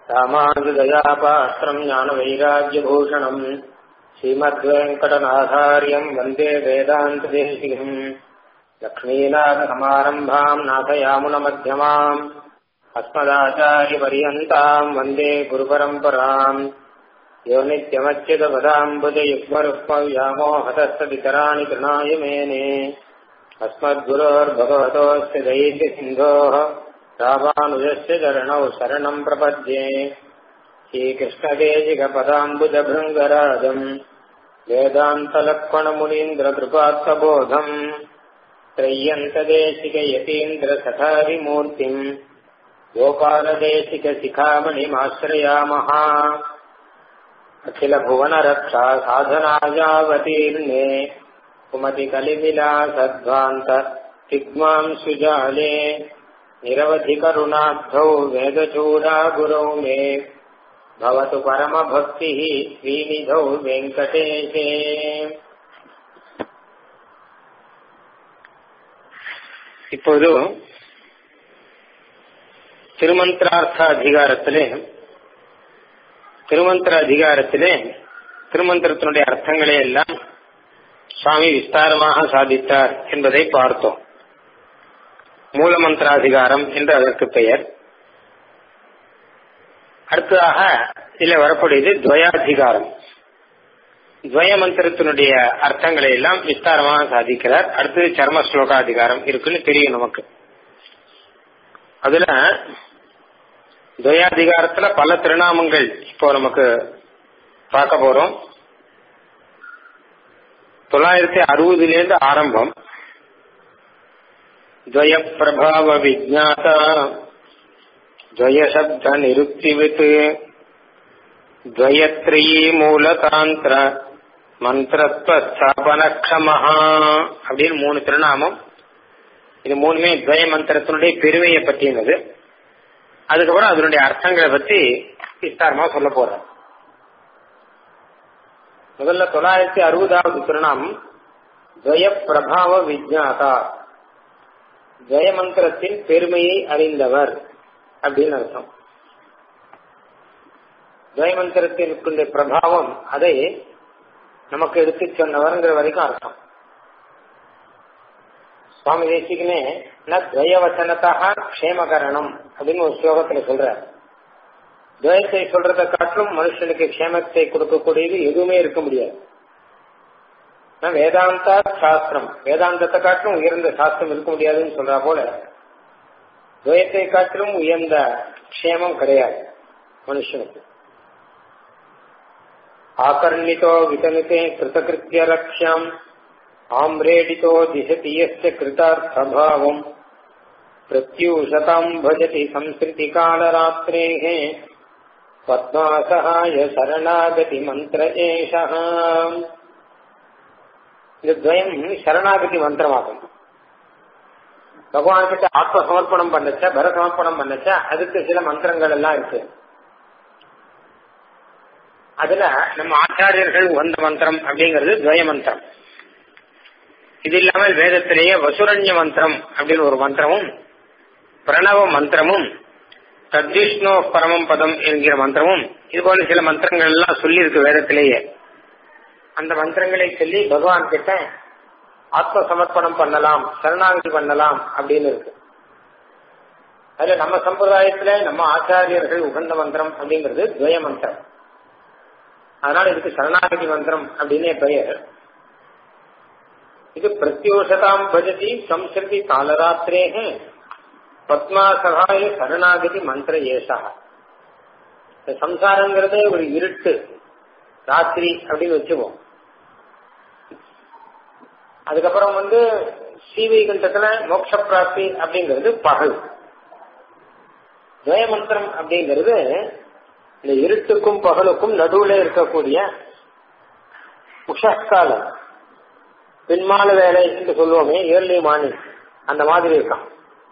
ராமானுஜதயாபாத்திரம் ஞானவைராக்கியபூஷணம் ஸ்ரீமத்வேங்கடநாதாரியம் வந்தே வேதாந்ததேசிகம் லக்ஷ்மீநாதசமாரம்பாம் நாथयामुनमध्यमाम् अस्मदाचार्यपर्यन्ताम् वन्दे गुरुपरम्पराम् यो नित्यमच्युतपदाम्बुजयुग्मरुक्मव्यामोहतस्तवितराणि कृणाय मेने अस्मद्गुरोर्भगवतोऽस्य दैत्यसिन्धोः रामानुजस्य चरणौ शरणम् प्रपद्ये श्रीकृष्णदेशिकपदाम्बुजभृङ्गराजम् वेदान्तलक्ष्मणमुनीन्द्रकृपात्तबोधम् त्रय्यन्तदेशिकयतीन्द्रसठारिमूर्तिम् गोपालदेशिकशिखामणिमाश्रयामः अखिलभुवनरक्षा साधनायावतीर्णे कुमतिकलिविलासद्वान्त तिग्मांशुजाले निरवधिकरुणाब्धौ वेदचूडा गुरौ मे भवतु परमभक्तिः श्रीनिधौ वेङ्कटेशे இப்போது திருமந்திரார்த்த அதிகாரத்திலே திருமந்திர அதிகாரத்திலே திருமந்திரத்தினுடைய அர்த்தங்களை எல்லாம் சுவாமி விஸ்தாரமாக சாதித்தார் என்பதை பார்த்தோம் மூலமந்திராதிகாரம் என்று அதற்கு பெயர் அடுத்ததாக இதில் வரக்கூடியது துவயாதிகாரம் துவய மந்திரத்தினுடைய அர்த்தங்களை எல்லாம் விஸ்தாரமாக சாதிக்கிறார் அடுத்தது சர்ம ஸ்லோகாதிகாரம் இருக்குன்னு தெரியும் நமக்கு அதுல துவயாதிகாரத்துல பல திருநாமங்கள் இப்போ நமக்கு பார்க்க போறோம் தொள்ளாயிரத்தி அறுபதுல இருந்து ஆரம்பம் துவய பிரபாவ விஜாதா துவய சப்த நிருக்திவித் துவயத்ரயி மூலதாந்திர மந்திரத்வ ஸ்தாபனக்ஷமஹா அப்படின்னு மூணு திருநாமம் இது மூணுமே துவய மந்திரத்தினுடைய பெருமையை பற்றினது அதுக்கப்புறம் அதனுடைய அர்த்தங்களை பத்தி விஸ்தாரமா சொல்ல போறேன் முதல்ல தொள்ளாயிரத்தி அறுபதாவது திருநாமம் துவய பிரபாவ விஜாதா துவய மந்திரத்தின் பெருமையை அறிந்தவர் அப்படின்னு அர்த்தம் துவய மந்திரத்திற்குள்ள பிரபாவம் அதை நமக்கு எடுத்து சொன்னவர்ங்கிற வரைக்கும் அர்த்தம் சுவாமி தேசிகனே துவயவச்சனத்தா க்ஷேமகரணம் அப்படின்னு ஒரு ஸ்லோகத்துல சொல்றார் துவயத்தை சொல்றதை காட்டிலும் மனுஷனுக்கு க்ஷேமத்தை கொடுக்கக்கூடியது எதுவுமே இருக்க முடியாது வேதாந்தா சாஸ்திரம் வேதாந்தத்தை காட்டிலும் உயர்ந்த சாஸ்திரம் இருக்க முடியாதுன்னு சொல்றா போல துவயத்தை காட்டிலும் உயர்ந்த க்ஷேமம் கிடையாது மனுஷனுக்கு ஆகர்ணிதோ விதனுதே கிருதகிருத்திய லட்சியம் ஆம்ரேடிதோ திசதி யஸ்ய கிருதார்த்தபாவம் பிரத்யூஷதாம் பஜதி சம்ஸ்கிருதி காலராத்ரேः பத்மாசகாய சரணாகதி மந்திர ஏஷா இந்த துவயம் சரணாகதி மந்திரமாகும் பகவான் கிட்ட ஆத்ம சமர்ப்பணம் பண்ணச்சா பர சமர்ப்பணம் பண்ணச்சா அதுக்கு சில மந்திரங்கள் எல்லாம் இருக்கு அதுல நம்ம ஆச்சாரியர்கள் உகந்த மந்திரம் அப்படிங்கிறது துவய மந்திரம் இது இல்லாமல் வேதத்திலேயே வசுரண்ய மந்திரம் அப்படின்னு ஒரு மந்திரமும் பிரணவ மந்திரமும் தத்விஷ்ணு பரமம் பதம் என்கிற மந்திரமும் இது போல சில மந்திரங்கள் எல்லாம் சொல்லி இருக்கு வேதத்திலேயே அந்த மந்திரங்களை சொல்லி பகவான் கிட்ட ஆத்ம சமர்ப்பணம் பண்ணலாம் சரணாகதி பண்ணலாம் அப்படின்னு இருக்கு அதுல நம்ம சம்பிரதாயத்துல நம்ம ஆச்சாரியர்கள் உகந்த மந்திரம் அப்படிங்கிறது துவய மந்திரம் அதனால இதுக்கு சரணாகதி மந்திரம் அப்படின்னே பெயர் இது பிரத்யோஷதாம் பஜதி சம்ஸ்கிருதி காலராத்திரேக பத்மாசகாய சரணாகதி மந்திர ஏசா சம்சாரங்கிறதே ஒரு இருட்டு ராத்திரி அப்படின்னு வச்சுப்போம் அதுக்கப்புறம் வந்து ஸ்ரீவைகுண்டத்துல மோட்ச பிராப்தி அப்படிங்கிறது பகல் துவய மந்திரம் அப்படிங்கிறது இந்த இருட்டுக்கும் பகலுக்கும் நடுவுல இருக்கக்கூடிய உஷக்காலம் பின்மால வேலை என்று சொல்லுவோமே ஏர்லி மார்னிங் அந்த மாதிரி இருக்கான்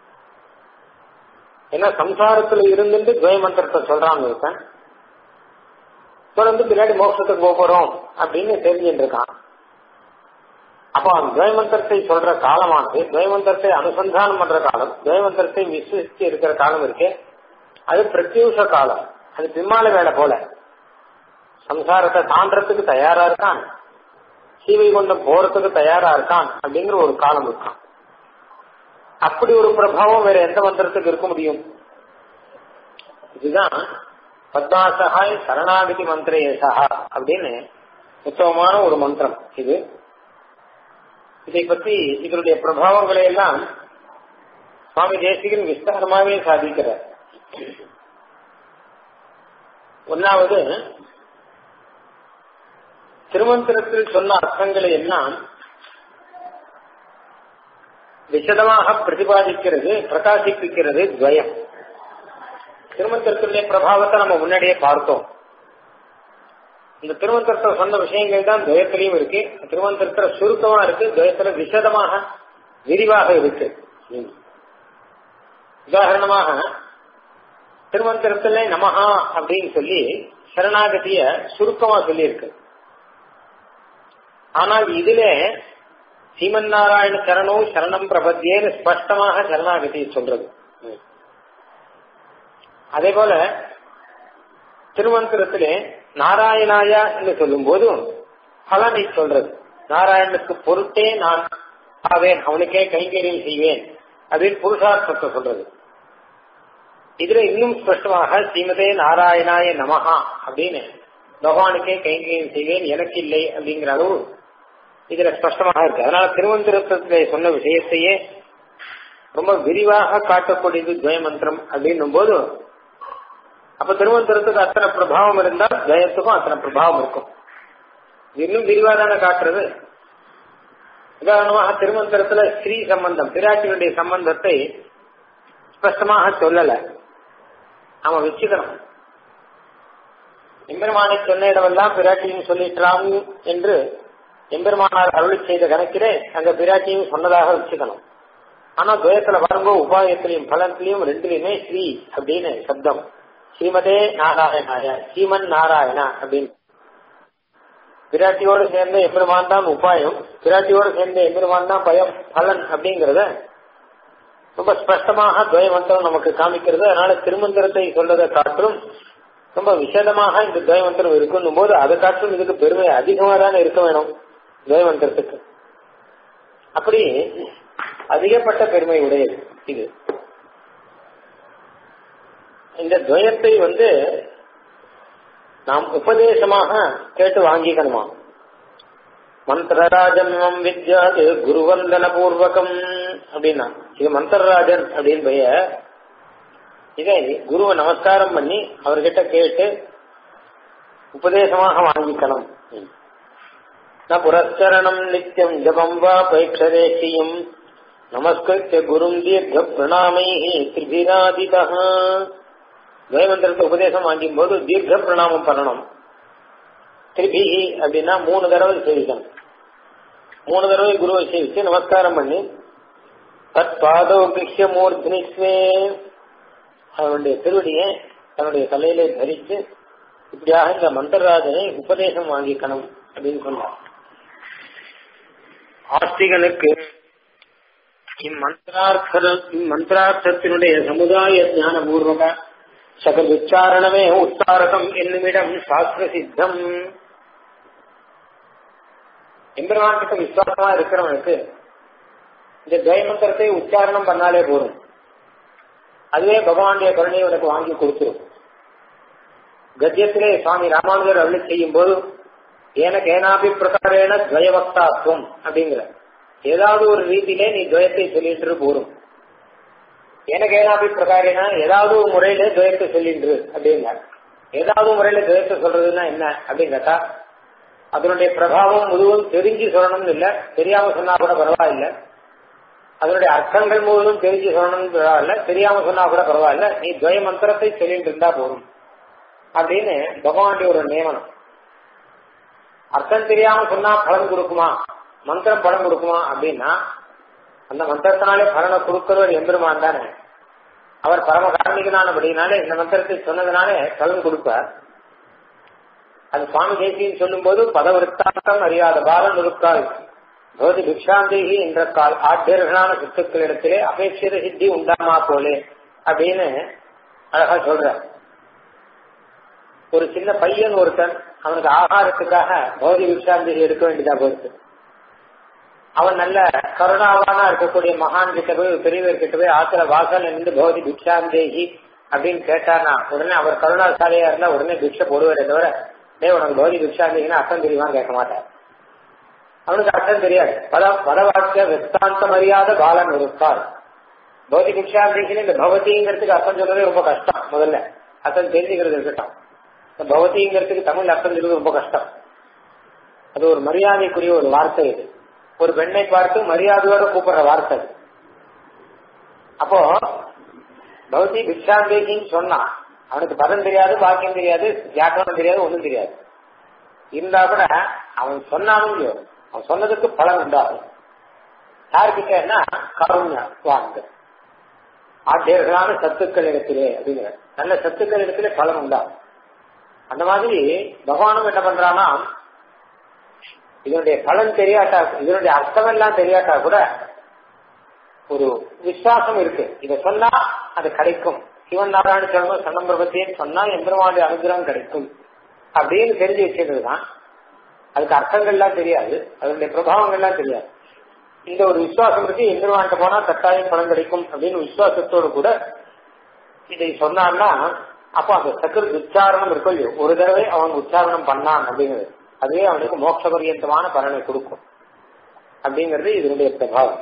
ஏன்னா சம்சாரத்துல இருந்துட்டு துவய மந்திரத்தை சொல்றான்னு இருக்கேன் தொடர்ந்து பின்னாடி மோட்சத்துக்கு போக போறோம் அப்படின்னு தெரிஞ்சுட்டு இருக்கான் அப்போ அந்த துவயமந்திரத்தை சொல்ற காலமானது துவயமந்திரத்தை அனுசந்தானம் பண்ற காலம் துவயமந்திரத்தை விசுவசித்து இருக்கிற காலம் இருக்கு அது பிரத்யூஷ காலம் அது பிம்மால வேலை போல சம்சாரத்தை தாண்டறதுக்கு தயாரா இருக்கான் சீவை கொண்டம் போறதுக்கு தயாரா இருக்கான் அப்படிங்கிற ஒரு காலம் இருக்கான் அப்படி ஒரு பிரபாவம் வேற எந்த மந்திரத்துக்கு இருக்க முடியும் இதுதான் பத்மாசகாய் சரணாகதி மந்திரேசா அப்படின்னு உத்தமமான ஒரு மந்திரம் இது இதை பற்றி இதனுடைய பிரபாவங்களை எல்லாம் சுவாமி தேசிகன் விஸ்தாரமாகவே சாதிக்கிறார் ஒன்னாவது திருமந்திரத்தில் சொன்ன அர்த்தங்களை எல்லாம் விசதமாக பிரதிபாதிக்கிறது பிரகாசிப்பிக்கிறது துவயம் திருமந்திரத்தினுடைய பிரபாவத்தை நம்ம முன்னாடியே பார்த்தோம் இந்த திருமந்திரத்தை சொன்ன விஷயங்கள் தான் துவயத்திலையும் இருக்கு திருமந்திரத்துல சுருக்கமா இருக்கு துவயத்துல விசதமாக விரிவாக இருக்கு உதாரணமாக திருமந்திரத்துல நமஹா அப்படின்னு சொல்லி சரணாகதிய சுருக்கமா சொல்லி இருக்கு ஆனால் இதுல சீமன் நாராயண சரணோ சரணம் பிரபத்தியேன்னு ஸ்பஷ்டமாக சரணாகதியை சொல்றது அதே போல திருமந்திரத்திலே நாராயணாயா என்று சொல்லும் போதும் பலனை சொல்றது நாராயணனுக்கு பொருட்டே நான் ஆவேன் அவனுக்கே கைங்கரியம் செய்வேன் அப்படின்னு புருஷார்த்தத்தை சொல்றது இதுல இன்னும் ஸ்பஷ்டமாக ஸ்ரீமதே நாராயணாய நமஹா அப்படின்னு பகவானுக்கே கைங்கரியம் செய்வேன் எனக்கு இல்லை அப்படிங்கிற அளவு இதுல ஸ்பஷ்டமாக இருக்கு அதனால திருவந்திரத்திலே சொன்ன விஷயத்தையே ரொம்ப விரிவாக காட்டக்கூடியது துவயமந்திரம் அப்படின்னும் போது அப்ப திருவந்திரத்துக்கு அத்தனை பிரபாவம் இருந்தால் துவயத்துக்கும் அத்தனை பிரபாவம் இருக்கும் இன்னும் விரிவா தானே காட்டுறது உதாரணமாக திருமந்திரத்துல ஸ்ரீ சம்பந்தம் பிராட்டியுடைய சம்பந்தத்தை ஸ்பஷ்டமாக சொல்லல நாம வச்சுக்கணும் எம்பெருமானை சொன்ன இடமெல்லாம் பிராட்டியும் சொல்லிட்டாம் என்று எம்பெருமானார் அருளி செய்த கணக்கிலே அங்க பிராட்டியும் சொன்னதாக வச்சுக்கணும் ஆனா துவயத்துல வரும்போ உபாயத்திலையும் பலத்திலையும் ரெண்டுலையுமே ஸ்ரீ அப்படின்னு சப்தம் ஸ்ரீமதே நாராயணாய ஸ்ரீமன் நாராயணா அப்படின்னு பிராட்டியோடு சேர்ந்த எம்பெருமான் தான் உபாயம் பிராட்டியோடு சேர்ந்த எம்பெருமான் தான் பயம் பலன் அப்படிங்கறத ரொம்ப ஸ்பஷ்டமாக துவயமந்திரம் நமக்கு காமிக்கிறது அதனால திருமந்திரத்தை சொல்றதை காட்டிலும் ரொம்ப விசேதமாக இந்த துவயமந்திரம் இருக்குன்னும் போது அதை காட்டிலும் இதுக்கு பெருமை அதிகமா தானே இருக்க வேணும் துவயமந்திரத்துக்கு அப்படி அதிகப்பட்ட பெருமை உடையது இது இந்த துவயத்தை வந்து நாம் உபதேசமாக கேட்டு வாங்கிக்கணுமா மந்திரராஜன்மம் வித்யாது குருவந்தன பூர்வகம் அப்படின்னா இது மந்திரராஜன் அப்படின்னு பெயர் இதை குருவை நமஸ்காரம் பண்ணி அவர்கிட்ட கேட்டு உபதேசமாக வாங்கிக்கணும் ந புரஸ்கரணம் நித்தியம் ஜபம் வா பைக்ஷரேஷியும் நமஸ்கிருத்திய குரும் தீர்க்க பிரணாமை திரிபிராதிதா துவயமந்திரத்தை உபதேசம் வாங்கும் போது தீர்க்க பிரணாமம் பண்ணணும் திரிபிஹி அப்படின்னா மூணு தடவை சேவிக்கணும் மூணு தடவை குருவை சேவிச்சு நமஸ்காரம் பண்ணி தத் பாதோ கிருஷ்ய மூர்த்தினிஸ்வே அவனுடைய திருவடியை தன்னுடைய தலையிலே தரித்து இப்படியாக இந்த மந்திரராஜனை உபதேசம் வாங்கிக்கணும் அப்படின்னு சொன்னார் ஆஸ்திகனுக்கு இம்மந்திரார்த்த இம்மந்திரார்த்தத்தினுடைய சமுதாய ஞான பூர்வக சகல் உச்சாரணமே உத்தாரகம் என்னுமிடம் சாஸ்திர சித்தம் எம்பெருமான் கிட்ட விசுவாசமா இருக்கிறவனுக்கு இந்த துவயமந்திரத்தை உச்சாரணம் பண்ணாலே போதும் அதுவே பகவானுடைய கருணையை உனக்கு வாங்கி கொடுத்துரும் கத்தியத்திலே சுவாமி ராமானுஜர் அருளி செய்யும் போது எனக்கு ஏனாபி பிரகாரேன துவயவக்தாத்வம் அப்படிங்கிற ஏதாவது ஒரு ரீதியிலே நீ துவயத்தை சொல்லிட்டு போரும் எனக்கு ஏனாபி பிரகாரேனா ஏதாவது ஒரு முறையில துவயத்தை சொல்லின்று அப்படிங்க ஏதாவது முறையில துவயத்தை சொல்றதுன்னா என்ன அப்படின்னு கேட்டா அதனுடைய பிரபாவம் முழுவதும் தெரிஞ்சு சொல்லணும்னு இல்ல தெரியாம சொன்னா கூட பரவாயில்ல அதனுடைய அர்த்தங்கள் முழுவதும் தெரிஞ்சு சொல்லணும்னு பரவாயில்ல தெரியாம சொன்னா கூட பரவாயில்ல நீ துவய மந்திரத்தை சொல்லிட்டு இருந்தா போதும் அப்படின்னு பகவானுடைய ஒரு நியமனம் அர்த்தம் தெரியாம சொன்னா பலன் கொடுக்குமா மந்திரம் பலன் கொடுக்குமா அப்படின்னா அந்த மந்திரத்தினாலே பலனை கொடுக்கிறவர் எம்பெருமான் தானே அவர் பரம காரணிகனானபடினாலே இந்த மந்திரத்தை சொன்னதுனாலே பலன் கொடுப்பார் அது சுவாமி தேசியம் சொல்லும் போது பதவிருத்தாந்தம் அறியாத பாலன் இருக்கால் பகவதி பிக்ஷாந்தேகி என்ற கால் ஆட்சியர்களான சித்துக்களிடத்திலே அபேட்சித சித்தி உண்டாமா போலே அப்படின்னு அழகா சொல்ற ஒரு சின்ன பையன் ஒருத்தன் அவனுக்கு ஆகாரத்துக்காக பௌதி விக்ஷாந்தி எடுக்க வேண்டியதா போயிடுச்சு அவன் நல்ல கருணாவானா இருக்கக்கூடிய மகான் கிட்ட போய் பெரியவர் கிட்ட போய் ஆத்திர வாசல் நின்று பௌதி பிக்ஷாந்தேகி அப்படின்னு கேட்டானா உடனே அவர் கருணாசாலியா இருந்தா உடனே பிக்ஷை போடுவாரே தவிர டே உனக்கு பௌதி பிக்ஷாந்தேகின்னு அர்த்தம் தெரியுமான்னு கேட்க மாட்டார் அவனுக்கு அர்த்தம் தெரியாது பல பல வாக்கிய விஸ்தாந்த மரியாத பாலன் இருக்கார் பௌதி பிக்ஷாந்தேகின்னு இந்த பவதிங்கிறதுக்கு அர்த்தம் சொல்றதே ரொம்ப கஷ்டம் முதல்ல அர்த்தம் தெரிஞ்சுக்கிறது இருக்கட்டும் இந்த பவதிங்கிறதுக்கு தமிழ் அர்த்தம் சொல்றது ரொம்ப கஷ்டம் அது ஒரு மரியாதைக்குரிய ஒரு வார்த்தை இது ஒரு பெண்ணை பார்த்து மரியாதையோட கூப்பிடுற வார்த்தை அது. அப்போ பௌத்தி பிக்ஷாந்தேகின்னு சொன்னான் அவனுக்கு பதம் தெரியாது வாக்கியம் தெரியாது வியாக்கரணம் தெரியாது ஒண்ணும் தெரியாது இருந்தா கூட அவன் சொன்னாலும் இல்லையோ அவன் சொன்னதுக்கு பலன் உண்டாகும் யாருக்கிட்டன்னா கருண்யா வாங்க ஆட்சியர்களான சத்துக்கள் இடத்திலே அப்படிங்கிற நல்ல சத்துக்கள் இடத்திலே பலன் உண்டாகும் அந்த மாதிரி பகவானும் என்ன பண்றான்னா இதனுடைய பலன் தெரியாட்டா இதனுடைய அர்த்தம் எல்லாம் தெரியாட்டா கூட ஒரு விசுவாசம் இருக்கு இத சொன்னா அது கிடைக்கும் சிவன் நாராயண செல்வம் சன்னம் பிரபத்தின்னு சொன்னா எம்பெருமானுடைய அனுகிரகம் கிடைக்கும் அப்படின்னு தெரிஞ்சு வச்சிருந்தது தான் அதுக்கு அர்த்தங்கள்லாம் தெரியாது அதனுடைய பிரபாவங்கள்லாம் தெரியாது இந்த ஒரு விசுவாசம் இருக்கு எம்பெருமான்கிட்ட போனா கட்டாயம் பலன் கிடைக்கும் அப்படின்னு விசுவாசத்தோடு கூட இதை சொன்னான்னா அப்போ அந்த சக்கர உச்சாரணம் இருக்கும் இல்லையோ ஒரு தடவை அவன் உச்சாரணம் பண்ணான் அப்படிங்கிறது அதுவே அவனுக்கு மோட்ச பரியந்தமான பலனை கொடுக்கும் அப்படிங்கிறது இதனுடைய பிரபாவம்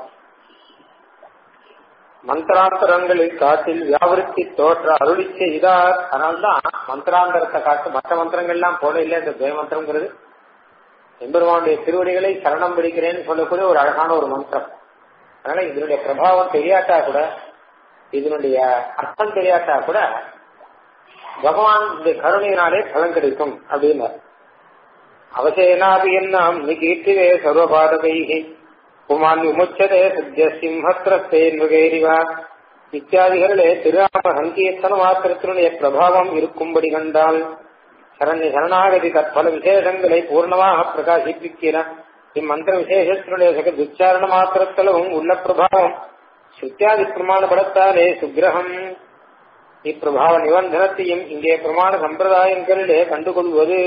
மந்திராந்தரங்களில் காட்டில் வியாபருத்தி தோற்ற அருளி செய்தார் அதனால்தான் மந்திராந்தரத்தை காட்டு மற்ற மந்திரங்கள்லாம் போல இல்லை இந்த துவய மந்திரங்கிறது எம்பெருமானுடைய திருவடிகளை சரணம் பிடிக்கிறேன்னு சொல்லக்கூடிய ஒரு அழகான ஒரு மந்திரம் அதனால இதனுடைய பிரபாவம் தெரியாட்டா கூட இதனுடைய அர்த்தம் தெரியாட்டா கூட பகவான் இந்த கருணையினாலே பலன் கிடைக்கும் அப்படின்னு அவசேனாபி என்னாம் நிகீர்த்திவே சர்வபாதகைகி புமான் விமுச்சதே சத்ய சிம்ஹத்ரஸ்தே மிருகைரிவா இத்தியாதிகளிலே திருராம சங்கீர்த்தன மாத்திரத்தினுடைய பிரபாவம் இருக்கும்படி கண்டால் சரண்ய சரணாகதி தற்பல விசேஷங்களை பூர்ணமாக பிரகாசிப்பிக்கிற இம்மந்திர விசேஷத்தினுடைய சக உச்சாரண மாத்திரத்திலும் உள்ள பிரபாவம் சுத்தியாதி பிரமாண படத்தாலே சுக்கிரகம் இப்பிரபாவ நிபந்தனத்தையும் இங்கே பிரமாண சம்பிரதாயங்களிலே கண்டுகொள்வது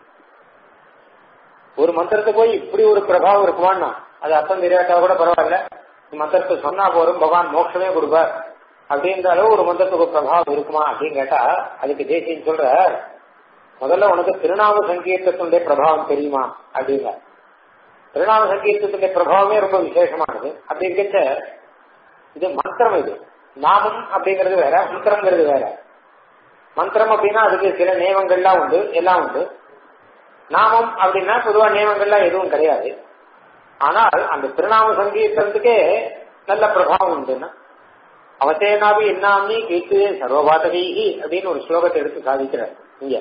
ஒரு மந்திரத்தை போய் இப்படி ஒரு பிரபாவம் இருக்குமான்னா அது அர்த்தம் தெரியாட்டா கூட பரவாயில்ல மந்திரத்தை சொன்னா போறோம் பகவான் மோட்சமே கொடுப்பார் அப்படின்ற அளவு ஒரு மந்திரத்துக்கு ஒரு பிரபாவம் இருக்குமா அப்படின்னு கேட்டா அதுக்கு தேசியம் சொல்ற முதல்ல உனக்கு திருநாம சங்கீர்த்தத்தினுடைய பிரபாவம் தெரியுமா அப்படிங்க திருநாம சங்கீர்த்தத்தினுடைய பிரபாவமே ரொம்ப விசேஷமானது அப்படி இருக்கச்ச இது மந்திரம் இது நாமம் அப்படிங்கிறது வேற மந்திரங்கிறது வேற மந்திரம் அப்படின்னா அதுக்கு சில நியமங்கள்லாம் உண்டு எல்லாம் உண்டு நாமம் அப்படின்னா பொதுவா நியமங்கள்லாம் எதுவும் கிடையாது ஆனால் அந்த திருநாம சங்கீர்த்தனத்துக்கே நல்ல பிரபாவம் உண்டுன்னா அவசேனாபி என்னாமி கீர்த்து சர்வபாதகி அப்படின்னு ஒரு ஸ்லோகத்தை எடுத்து சாதிக்கிறார் இங்க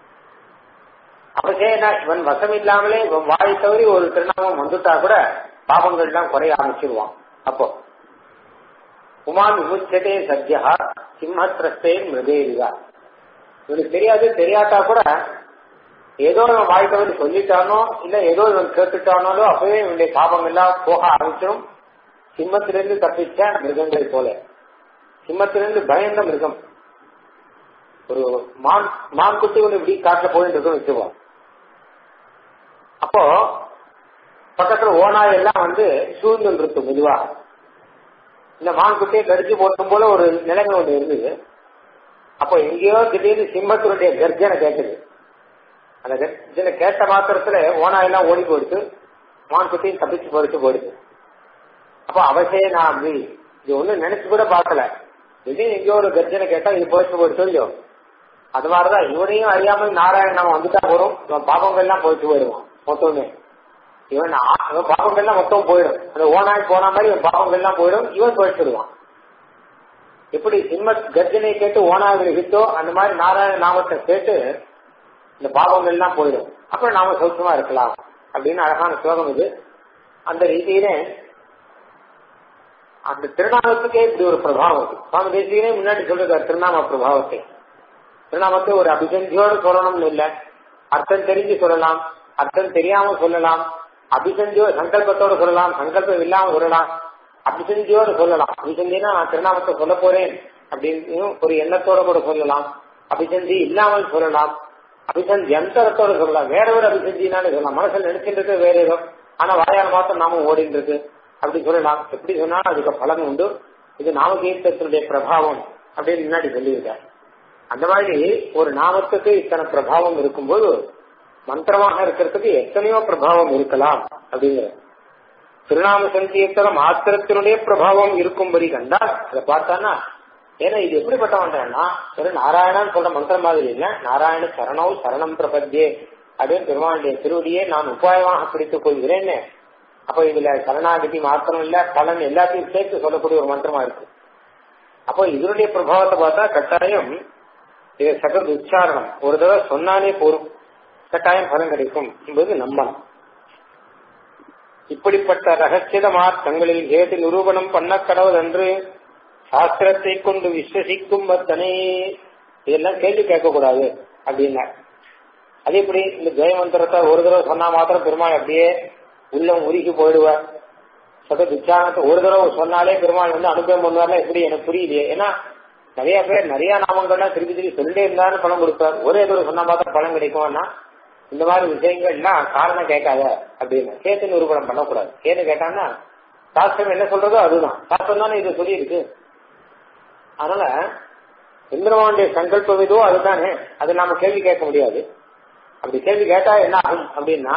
அவசேனா இவன் வசம் இல்லாமலே இவன் வாய் தவறி ஒரு திருநாமம் வந்துட்டா கூட பாபங்கள்லாம் குறைய ஆரம்பிச்சிருவான் அப்போ உமான் விமுச்சதே சத்யா சிம்மத்ரஸ்தே மிருகேரியா இவனுக்கு தெரியாது தெரியாட்டா கூட ஏதோ இவன் வாய் தவறி சொல்லிட்டானோ இல்ல ஏதோ இவன் கேட்டுட்டானோ அப்பவே இவனுடைய பாபம் எல்லாம் போக ஆரம்பிச்சிடும் சிம்மத்திலிருந்து தப்பிச்ச மிருகங்கள் போல சிம்மத்திலிருந்து பயந்த மிருகம் ஒரு மான் மான் குட்டி ஒன்று இப்படி காட்டுல போயிட்டு இருக்கும் வச்சுப்போம் அப்போ பக்கத்துல ஓனாய் எல்லாம் வந்து சூழ்ந்து இருக்கும் மெதுவா இந்த மான் குட்டியை கடிச்சு போட்டும் போல ஒரு நிலைமை ஒன்று இருந்தது அப்போ எங்கேயோ திடீர்னு சிம்மத்தினுடைய கர்ஜனை கேட்குது அந்த கர்ஜனை கேட்ட மாத்திரத்துல ஓனாய் எல்லாம் ஓடி போயிடுச்சு மான் குட்டியும் தப்பிச்சு போயிடுச்சு போயிடுச்சு அப்போ அவசிய நான் அப்படி இது ஒன்றும் நினைச்சு கூட பார்க்கல திடீர்னு எங்கேயோ ஒரு கர்ஜனை கேட்டா இது போயிட்டு போயிடுச்சு இல்லையோ அது மாதிரிதான் இவனையும் அறியாமல் நாராயணன் நம்ம வந்துட்டா போறோம் இவன் பாபங்கள் எல்லாம் போயிட்டு போயிடுவான் மொத்தமே இவன் இவன் பாபங்கள் எல்லாம் மொத்தம் போயிடும் அந்த ஓனாய் போன மாதிரி இவன் பாபங்கள் எல்லாம் போயிடும் இவன் போயிடுவான் எப்படி சிம்ம கர்ஜனை கேட்டு ஓனாய் ஹிட்டோ அந்த மாதிரி நாராயண நாமத்தை கேட்டு இந்த பாபங்கள் எல்லாம் போயிடும் அப்புறம் நாம சௌக்கியமா இருக்கலாம் அப்படின்னு அழகான ஸ்லோகம் இது அந்த ரீதியிலே அந்த திருநாமத்துக்கே இப்படி ஒரு பிரபாவம் இருக்கு சுவாமி தேசியனே முன்னாடி சொல்லிருக்காரு திருநாம பிரபாவத்தை திருநாமத்தை ஒரு அபிசந்தியோடு சொல்லணும்னு இல்ல அர்த்தம் தெரிஞ்சு சொல்லலாம் அர்த்தம் தெரியாம சொல்லலாம் அபிசந்தியோ சங்கல்பத்தோடு சொல்லலாம் சங்கல்பம் இல்லாம சொல்லலாம் அபிசந்தியோடு சொல்லலாம் அபிசந்தினா நான் திருநாமத்தை சொல்ல போறேன் அப்படின்னு ஒரு எண்ணத்தோட கூட சொல்லலாம் அபிசந்தி இல்லாமல் சொல்லலாம் அபிசந்தி யந்திரத்தோட சொல்லலாம் வேற ஒரு அபிசந்தினாலும் சொல்லலாம் மனசுல நினைச்சிட்டு இருக்கு வேற ஏதோ ஆனா வாயால் மாத்திரம் நாம ஓடிட்டு இருக்கு அப்படி சொல்லலாம் எப்படி சொன்னாலும் அதுக்கு பலன் உண்டு இது நாமகீர்த்தத்தினுடைய பிரபாவம் அப்படின்னு முன்னாடி சொல்லியிருக்காரு அந்த மாதிரி ஒரு நாமத்துக்கு இத்தனை பிரபாவம் இருக்கும்போது மந்திரமாக இருக்கிறதுக்கு எத்தனையோ பிரபாவம் இருக்கலாம் அப்படிங்கிற திருநாம சங்கீர்த்தன மாத்திரத்தினுடைய பிரபாவம் இருக்கும்படி கண்டா அதை பார்த்தானா ஏன்னா இது எப்படிப்பட்டவன்டா திரு நாராயணன் சொல்ற மந்திரம் மாதிரி இல்ல நாராயண சரணம் சரணம் பிரபத்தியே அப்படின்னு பெருமாளுடைய திருவடியே நான் உபாயமாக பிடித்துக் கொள்கிறேன்னு அப்ப இதுல சரணாகதி மாத்திரம் இல்ல பலன் எல்லாத்தையும் சேர்த்து சொல்லக்கூடிய ஒரு மந்திரமா இருக்கு அப்போ இதனுடைய பிரபாவத்தை பார்த்தா கட்டாயம் இது சகத் உச்சாரணம் ஒரு தடவை சொன்னாலே போரும் கட்டாயம் பலன் கிடைக்கும் என்பது நம்பணும் இப்படிப்பட்ட ரகசியமா தங்களில் ஏது நிரூபணம் பண்ண கடவுளென்று சாஸ்திரத்தை கொண்டு விஸ்வசிக்கும் வத்தனே இதெல்லாம் கேள்வி கேட்கக்கூடாது அப்படின்னா அது எப்படி இந்த ஜெயமந்திரத்தை ஒரு தடவை சொன்னா மாத்திரம் பெருமாள் அப்படியே உள்ளம் உருகி போயிடுவார் சத துச்சானத்தை ஒரு தடவை சொன்னாலே பெருமாள் வந்து அனுபவம் பண்ணுவார்ல எப்படி எனக்கு புரியுது ஏன்னா நிறைய பேர் நிறைய நாமங்கள்லாம் திருப்பி திருப்பி சொல்லிட்டே இருந்தாலும் பலன் கொடுப்பார் ஒரே தடவை சொன்னா மாத்திரம் பலன் கிடைக்கும்னா இந்த மாதிரி விஷயங்கள்லாம் காரணம் கேட்காத அப்படின்னு சேர்த்து நிரூபணம் பண்ணக்கூடாது ஏன்னு கேட்டாங்கன்னா சாஸ்திரம் என்ன சொல்றதோ அதுதான் சாஸ்திரம் தானே இது சொல்லியிருக்கு அதனால இந்திரவானுடைய சங்கல்பம் எதுவோ அதுதானே அது நாம கேள்வி கேட்க முடியாது அப்படி கேள்வி கேட்டா என்ன ஆகும் அப்படின்னா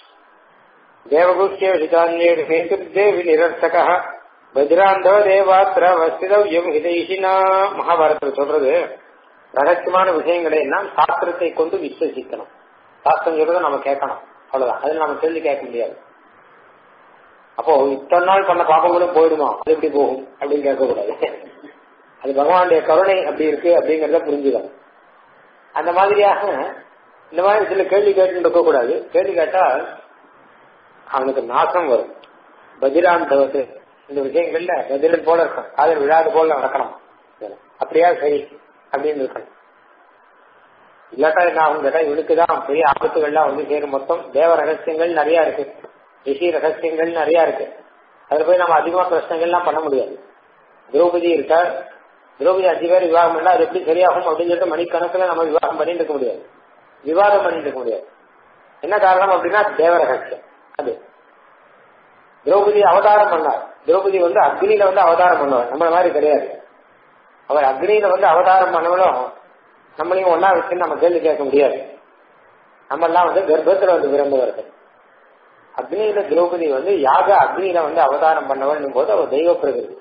தேவகுஷ்யேவி நிரர்த்தக வஜ்ராந்தவ தேவாத்திர வஸ்திதவ்யம் ஹிதைஷினா மகாபாரதத்தில் சொல்றது ரகசியமான விஷயங்களை எல்லாம் சாஸ்திரத்தை கொண்டு விஸ்வசிக்கணும் சாஸ்திரம் சொல்றதை நம்ம கேட்கணும் அவ்வளவுதான் அதில் நம்ம கேள்வி கேட்க முடியாது அப்போ இத்தனை நாள் பண்ண பாப்பங்களும் போயிடுமா அது எப்படி போகும் அப்படின்னு கேட்கக்கூடாது அது பகவானுடைய கருணை அப்படி இருக்கு அப்படிங்கறத புரிஞ்சுக்கணும் அந்த மாதிரியாக இந்த மாதிரி சில கேள்வி கேட்டு இருக்கக்கூடாது கேள்வி கேட்டால் அவனுக்கு நாசம் வரும் பஜிராந்தவத்து இந்த விஷயங்கள்ல பதிலன் போல இருக்கும் காதல் விழாது போல நடக்கணும் அப்படியா சரி அப்படின்னு இருக்கணும் இல்லாட்டா என்ன ஆகும் கேட்டா இவனுக்குதான் பெரிய ஆபத்துகள்லாம் வந்து சேரும் மொத்தம் தேவ ரகசியங்கள் நிறைய இருக்கு ரிஷி ரகசியங்கள் நிறைய இருக்கு அதுல போய் நம்ம அதிகமா பிரச்சனைகள்லாம் பண்ண முடியாது திரௌபதி இருக்கா திரௌபதி அஞ்சு பேர் விவாகம் பண்ணா அது எப்படி சரியாகும் அப்படின்னு சொல்லிட்டு மணிக்கணக்கில் நம்ம விவாகம் பண்ணிட்டு இருக்க முடியாது விவாதம் பண்ணிட்டு இருக்க முடியாது என்ன காரணம் அப்படின்னா தேவ ரகசியம் அது திரௌபதி அவதாரம் பண்ணார் திரௌபதி வந்து அக்னியில வந்து அவதாரம் பண்ணுவார் நம்மள மாதிரி கிடையாது அவர் அக்னியில வந்து அவதாரம் பண்ணவளும் நம்மளையும் ஒன்னா வச்சு நம்ம கேள்வி கேட்க முடியாது நம்ம எல்லாம் வந்து கர்ப்பத்துல வந்து பிறந்தவர்கள் அக்னியில திரௌபதி வந்து யாக அக்னியில வந்து அவதாரம் பண்ணவன் போது அவர் தெய்வ பிரகிருதி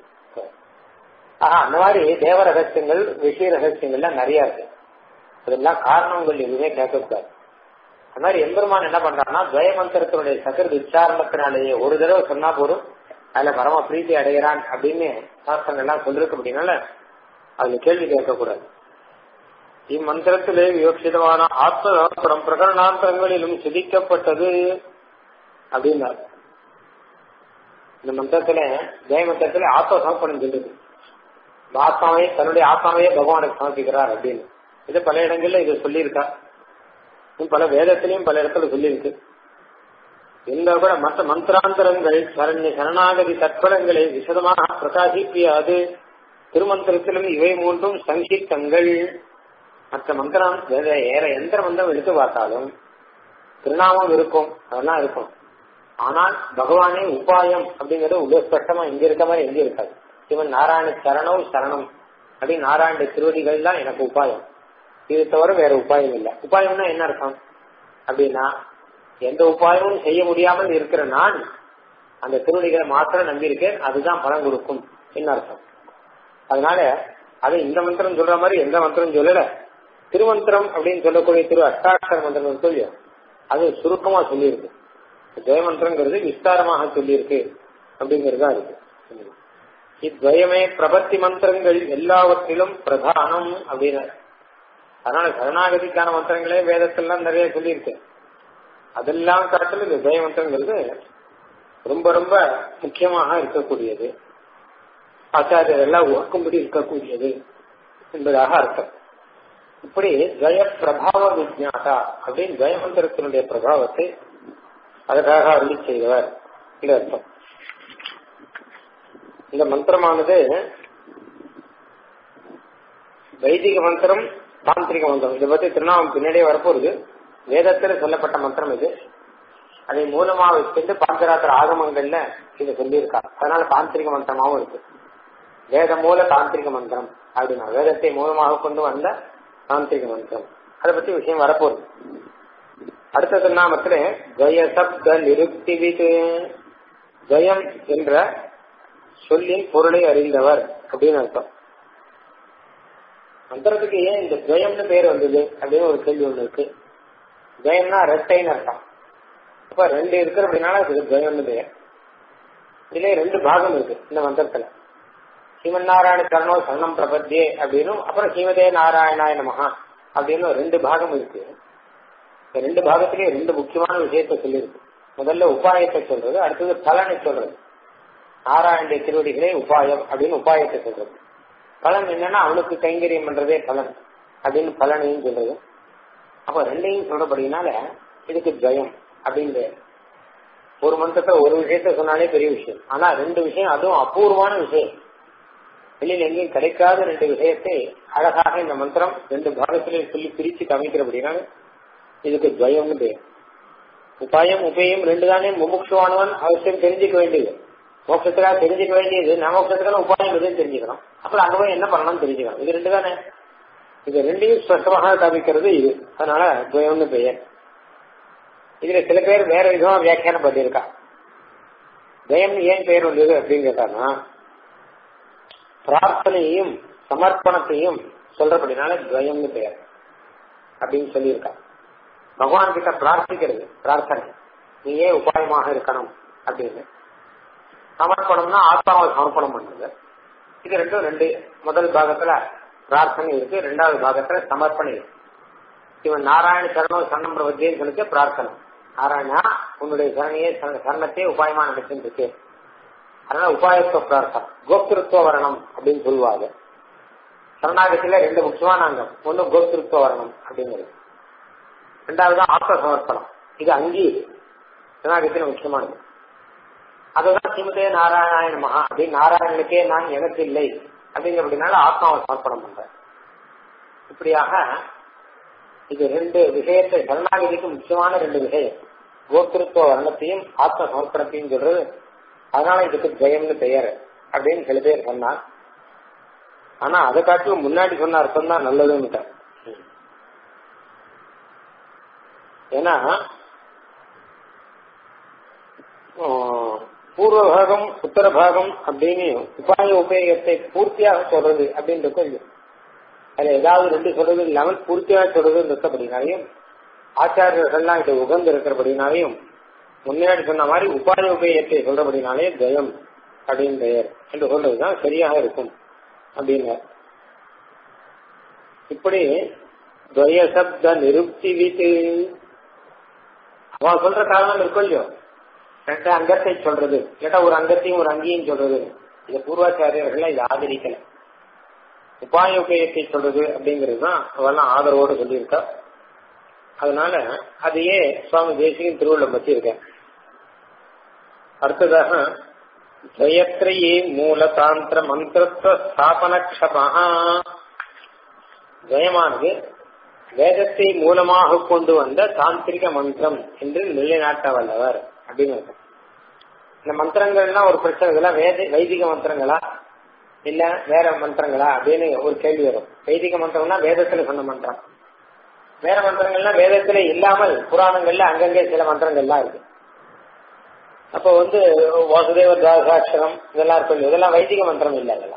ஆஹா அந்த மாதிரி தேவ ரகசியங்கள் விஷய ரகசியங்கள்லாம் நிறைய இருக்கு அதெல்லாம் காரணங்கள் எதுவுமே கேட்கக்கூடாது அந்த மாதிரி எம்பெருமான் என்ன பண்றான்னா துவய மந்திரத்தினுடைய சக்கரது உச்சாரணத்தினாலேயே ஒரு தடவை சொன்னா போதும் அதுல பரம பிரீத்தி அடைகிறான் அப்படின்னு சாஸ்திரங்கள்லாம் சொல்லிருக்கு அப்படின்னால அதுல கேள்வி கேட்கக்கூடாது இம்மந்திரத்திலே விவக்ஷிதமான ஆத்மபுரம் பிரகரணாந்தரங்களிலும் சிதிக்கப்பட்டது அப்படின்னார் இந்த மந்திரத்துல ஜெய மந்திரத்துல ஆத்ம சமர்ப்பணம் சொல்லுது ஆத்மாவே தன்னுடைய ஆத்மாவையே பகவானுக்கு சமர்ப்பிக்கிறார் அப்படின்னு இது பல இடங்கள்ல இது சொல்லியிருக்கா பல வேதத்திலையும் பல இடத்துல சொல்லியிருக்கு இந்த கூட மற்ற மந்திராந்தரங்கள் சரண்ய சரணாகதி தற்பலங்களை விசதமாக பிரகாசிப்பியாது திருமந்திரத்திலும் இவை மூன்றும் சங்கீர்த்தங்கள் மற்ற மந்திரம் வேற எந்த மந்திரம் எடுத்து பார்த்தாலும் திருநாமம் இருக்கும் அதெல்லாம் இருக்கும் ஆனால் பகவானே உபாயம் அப்படிங்கறது உள்ள ஸ்பஷ்டமா இங்க இருக்க மாதிரி எங்க இருக்காது இவன் நாராயண சரணம் சரணம் அப்படின்னு நாராயண திருவடிகள் தான் எனக்கு உபாயம் இது தவிர வேற உபாயம் இல்லை உபாயம்னா என்ன அர்த்தம் அப்படின்னா எந்த உபாயமும் செய்ய முடியாமல் இருக்கிற நான் அந்த திருவடிகளை மாத்திரம் நம்பியிருக்கேன் அதுதான் பலன் கொடுக்கும் என்ன அர்த்தம் அதனால அது இந்த மந்திரம் சொல்ற மாதிரி எந்த மந்திரம் சொல்லல திருமந்திரம் அப்படின்னு சொல்லக்கூடிய திரு அஷ்டாட்சர மந்திரம் சொல்லி அது சுருக்கமா சொல்லியிருக்கு ஜெயமந்திரங்கிறது விஸ்தாரமாக சொல்லியிருக்கு அப்படிங்கறதா இருக்கு இத்வயமே பிரபத்தி மந்திரங்கள் எல்லாவற்றிலும் பிரதானம் அப்படின்னு அதனால சரணாகதிக்கான மந்திரங்களே வேதத்திலாம் நிறைய சொல்லியிருக்கு அதெல்லாம் காட்டிலும் இந்த ஜெய மந்திரங்கிறது ரொம்ப ரொம்ப முக்கியமாக இருக்கக்கூடியது ஆச்சாரியர் எல்லாம் உறக்கும்படி இருக்கக்கூடியது என்பதாக அர்த்தம் இப்படி ஜெய பிரபாவ விஜாதா அப்படின்னு ஜெயமந்திரத்தினுடைய பிரபாவத்தை அதற்காக அருளி செய்தவர் இந்த அர்த்தம் இந்த மந்திரமானது வைதிக மந்திரம் தாந்திரிக மந்திரம் இதை பத்தி திருநாமம் பின்னாடியே வரப்போகுது வேதத்தில் சொல்லப்பட்ட மந்திரம் இது அதை மூலமா வச்சுட்டு பாஞ்சராத்திர ஆகமங்கள்ல இதை சொல்லியிருக்கா அதனால தாந்திரிக மந்திரமாவும் இருக்கு வேத மூல தாந்திரிக மந்திரம் அப்படின்னா வேதத்தை மூலமாக கொண்டு வந்த தாந்திரிக மந்திரம் அதை பத்தி விஷயம் வரப்போகுது அடுத்த திருநாமத்துல ஜய சப்த நிருப்திவிது ஜயம் என்ற சொல்லின் பொருளை அறிந்தவர் அப்படின்னு அர்த்தம் மந்திரத்துக்கு ஏன் இந்த ஜெயம்னு பேர் வந்தது அப்படின்னு ஒரு கேள்வி ஒண்ணு இருக்கு ஜெயம்னா ரெட்டைன்னு அர்த்தம் அப்ப ரெண்டு இருக்கிற அப்படின்னால அதுக்கு ஜெயம்னு பேர் இதுல ரெண்டு பாகம் இருக்கு இந்த மந்திரத்துல ஸ்ரீமன் நாராயண சரணோ சரணம் பிரபத்தியே அப்படின்னும் அப்புறம் ஸ்ரீமதே நாராயணாய நமஹா அப்படின்னு ரெண்டு பாகம் இருக்கு இந்த ரெண்டு பாகத்திலேயே ரெண்டு முக்கியமான விஷயத்த சொல்லியிருக்கு முதல்ல உபாயத்தை சொல்றது அடுத்தது பலனை சொல்றது நாராயண திருவடிகளே உபாயம் அப்படின்னு உபாயத்தை சொல்றது பலன் என்னன்னா அவனுக்கு கைங்கரியம் பண்றதே பலன் அப்படின்னு பலனையும் சொல்றது அப்ப ரெண்டையும் சொல்றபடினால இதுக்கு ஜெயம் அப்படின்னு ஒரு மந்திரத்தை ஒரு விஷயத்த சொன்னாலே பெரிய விஷயம் ஆனா ரெண்டு விஷயம் அதுவும் அபூர்வமான விஷயம் வெளியில் எங்கேயும் கிடைக்காத ரெண்டு விஷயத்தை அழகாக இந்த மந்திரம் ரெண்டு பாகத்திலே சொல்லி பிரிச்சு காமிக்கிறபடினால இதுக்கு ஜெயம்னு பேர் உபாயம் உபயம் ரெண்டு தானே முமுட்சுவானவன் அவசியம் தெரிஞ்சுக்க வேண்டியது மோட்சத்துக்காக தெரிஞ்சுக்க வேண்டியது நான் மோட்சத்துக்கான உபாயம் எதுவும் தெரிஞ்சுக்கணும் அப்புறம் அங்க போய் என்ன பண்ணணும்னு தெரிஞ்சுக்கணும் இது ரெண்டு தானே இது ரெண்டையும் ஸ்பஷ்டமாக காமிக்கிறது இது அதனால துவயம்னு பெயர் இதுல சில பேர் வேற விதமா வியாக்கியானம் பண்ணியிருக்கா துவயம் ஏன் பெயர் வந்தது அப்படின்னு கேட்டாங்கன்னா பிரார்த்தனையும் சமர்ப்பணத்தையும் சொல்றபடினால துவயம்னு பெயர் அப்படின்னு சொல்லியிருக்கா பகவான் கிட்ட பிரார்த்திக்கிறது பிரார்த்தனை நீயே உபாயமாக இருக்கணும் அப்படின்னு சமர்ப்பணம்னா ஆத்மாவை சமர்ப்பணம் பண்றது இது ரெண்டும் ரெண்டு முதல் பாகத்துல பிரார்த்தனை இருக்கு ரெண்டாவது பாகத்துல சமர்ப்பணம் இருக்கு இவன் நாராயண சரணம் சரணம் பிரபத்தியன்னு சொல்லிட்டு பிரார்த்தனை நாராயணா உன்னுடைய சரணையே சரணத்தையே உபாயமா நடத்தின்னு இருக்கு அதனால உபாயத்துவ பிரார்த்தனை கோப்திருத்துவ வரணம் அப்படின்னு சொல்லுவாங்க சரணாகத்தில ரெண்டு முக்கியமான அங்கம் ஒன்னு கோப்திருத்துவ வரணம் அப்படிங்கிறது ரெண்டாவது ஆத்ம சமர்ப்பணம் இது அங்கீடு சரணாகத்தில முக்கியமானது அதுதான் ஸ்ரீமதே நாராயணாயன மகா அப்படின்னு நாராயணனுக்கே நான் எனக்கு இல்லை அப்படிங்கிறபடினால ஆத்மாவை சமர்ப்பணம் பண்றேன் இப்படியாக இது ரெண்டு விஷயத்தை சரணாகதிக்கு முக்கியமான ரெண்டு விஷயம் கோத்திருத்துவ வர்ணத்தையும் ஆத்ம சமர்ப்பணத்தையும் சொல்றது அதனால இதுக்கு ஜெயம்னு பெயர் அப்படின்னு சில பேர் சொன்னார் ஆனா அதை காட்டிலும் முன்னாடி சொன்ன அர்த்தம் தான் நல்லதுன்னு ஏன்னா பூர்வ பாகம் உத்தர பாகம் அப்படின்னு உபாய உபயோகத்தை பூர்த்தியாக சொல்றது அப்படின்னு கொஞ்சம் அதுல ஏதாவது ரெண்டு சொல்றது இல்லாமல் பூர்த்தியாக சொல்றது இருந்தபடினாலையும் ஆச்சாரியர்கள்லாம் இது உகந்து இருக்கிறபடினாலையும் முன்னாடி சொன்ன மாதிரி உபாய உபயோகத்தை சொல்றபடினாலே ஜெயம் அப்படின்னு பெயர் என்று சொல்றதுதான் சரியாக இருக்கும் அப்படின்னார் இப்படி துவய சப்த நிருப்தி வீட்டு அவன் சொல்ற காரணம் இருக்கும் இல்லையோ ரெண்டு அங்கத்தை சொல்றது கேட்டா ஒரு அங்கத்தையும் ஒரு அங்கேயும் சொல்றது இந்த பூர்வாச்சாரியர்கள் இதை ஆதரிக்கல உபாய உபயத்தை சொல்றது அப்படிங்கிறது தான் அவெல்லாம் ஆதரவோடு சொல்லியிருக்கா அதனால அதையே சுவாமி தேசிகன் திருவள்ளுவர் பற்றியிருக்கேன் அடுத்ததாக ஜயத்ரையே மூலதாந்திர மந்திரத்துவ ஸ்தாபனக்ஷமஹா ஜெயமானது வேதத்தை மூலமாக கொண்டு வந்த தாந்திரிக மந்திரம் என்று நிலைநாட்ட வல்லவர் அப்படின்னு இந்த மந்திரங்கள்லாம் ஒரு பிரச்சனை இதெல்லாம் வேத வைதிக மந்திரங்களா இல்ல வேற மந்திரங்களா அப்படின்னு ஒரு கேள்வி வரும் வைதிக மந்திரம்னா வேதத்துல சொன்ன மந்திரம் வேற மந்திரங்கள்லாம் வேதத்துல இல்லாமல் புராணங்கள்ல அங்கங்கே சில மந்திரங்கள்லாம் இருக்கு அப்போ வந்து வாசுதேவ துவாசாட்சரம் இதெல்லாம் இருக்கும் இதெல்லாம் வைதிக மந்திரம் இல்லை அதெல்லாம்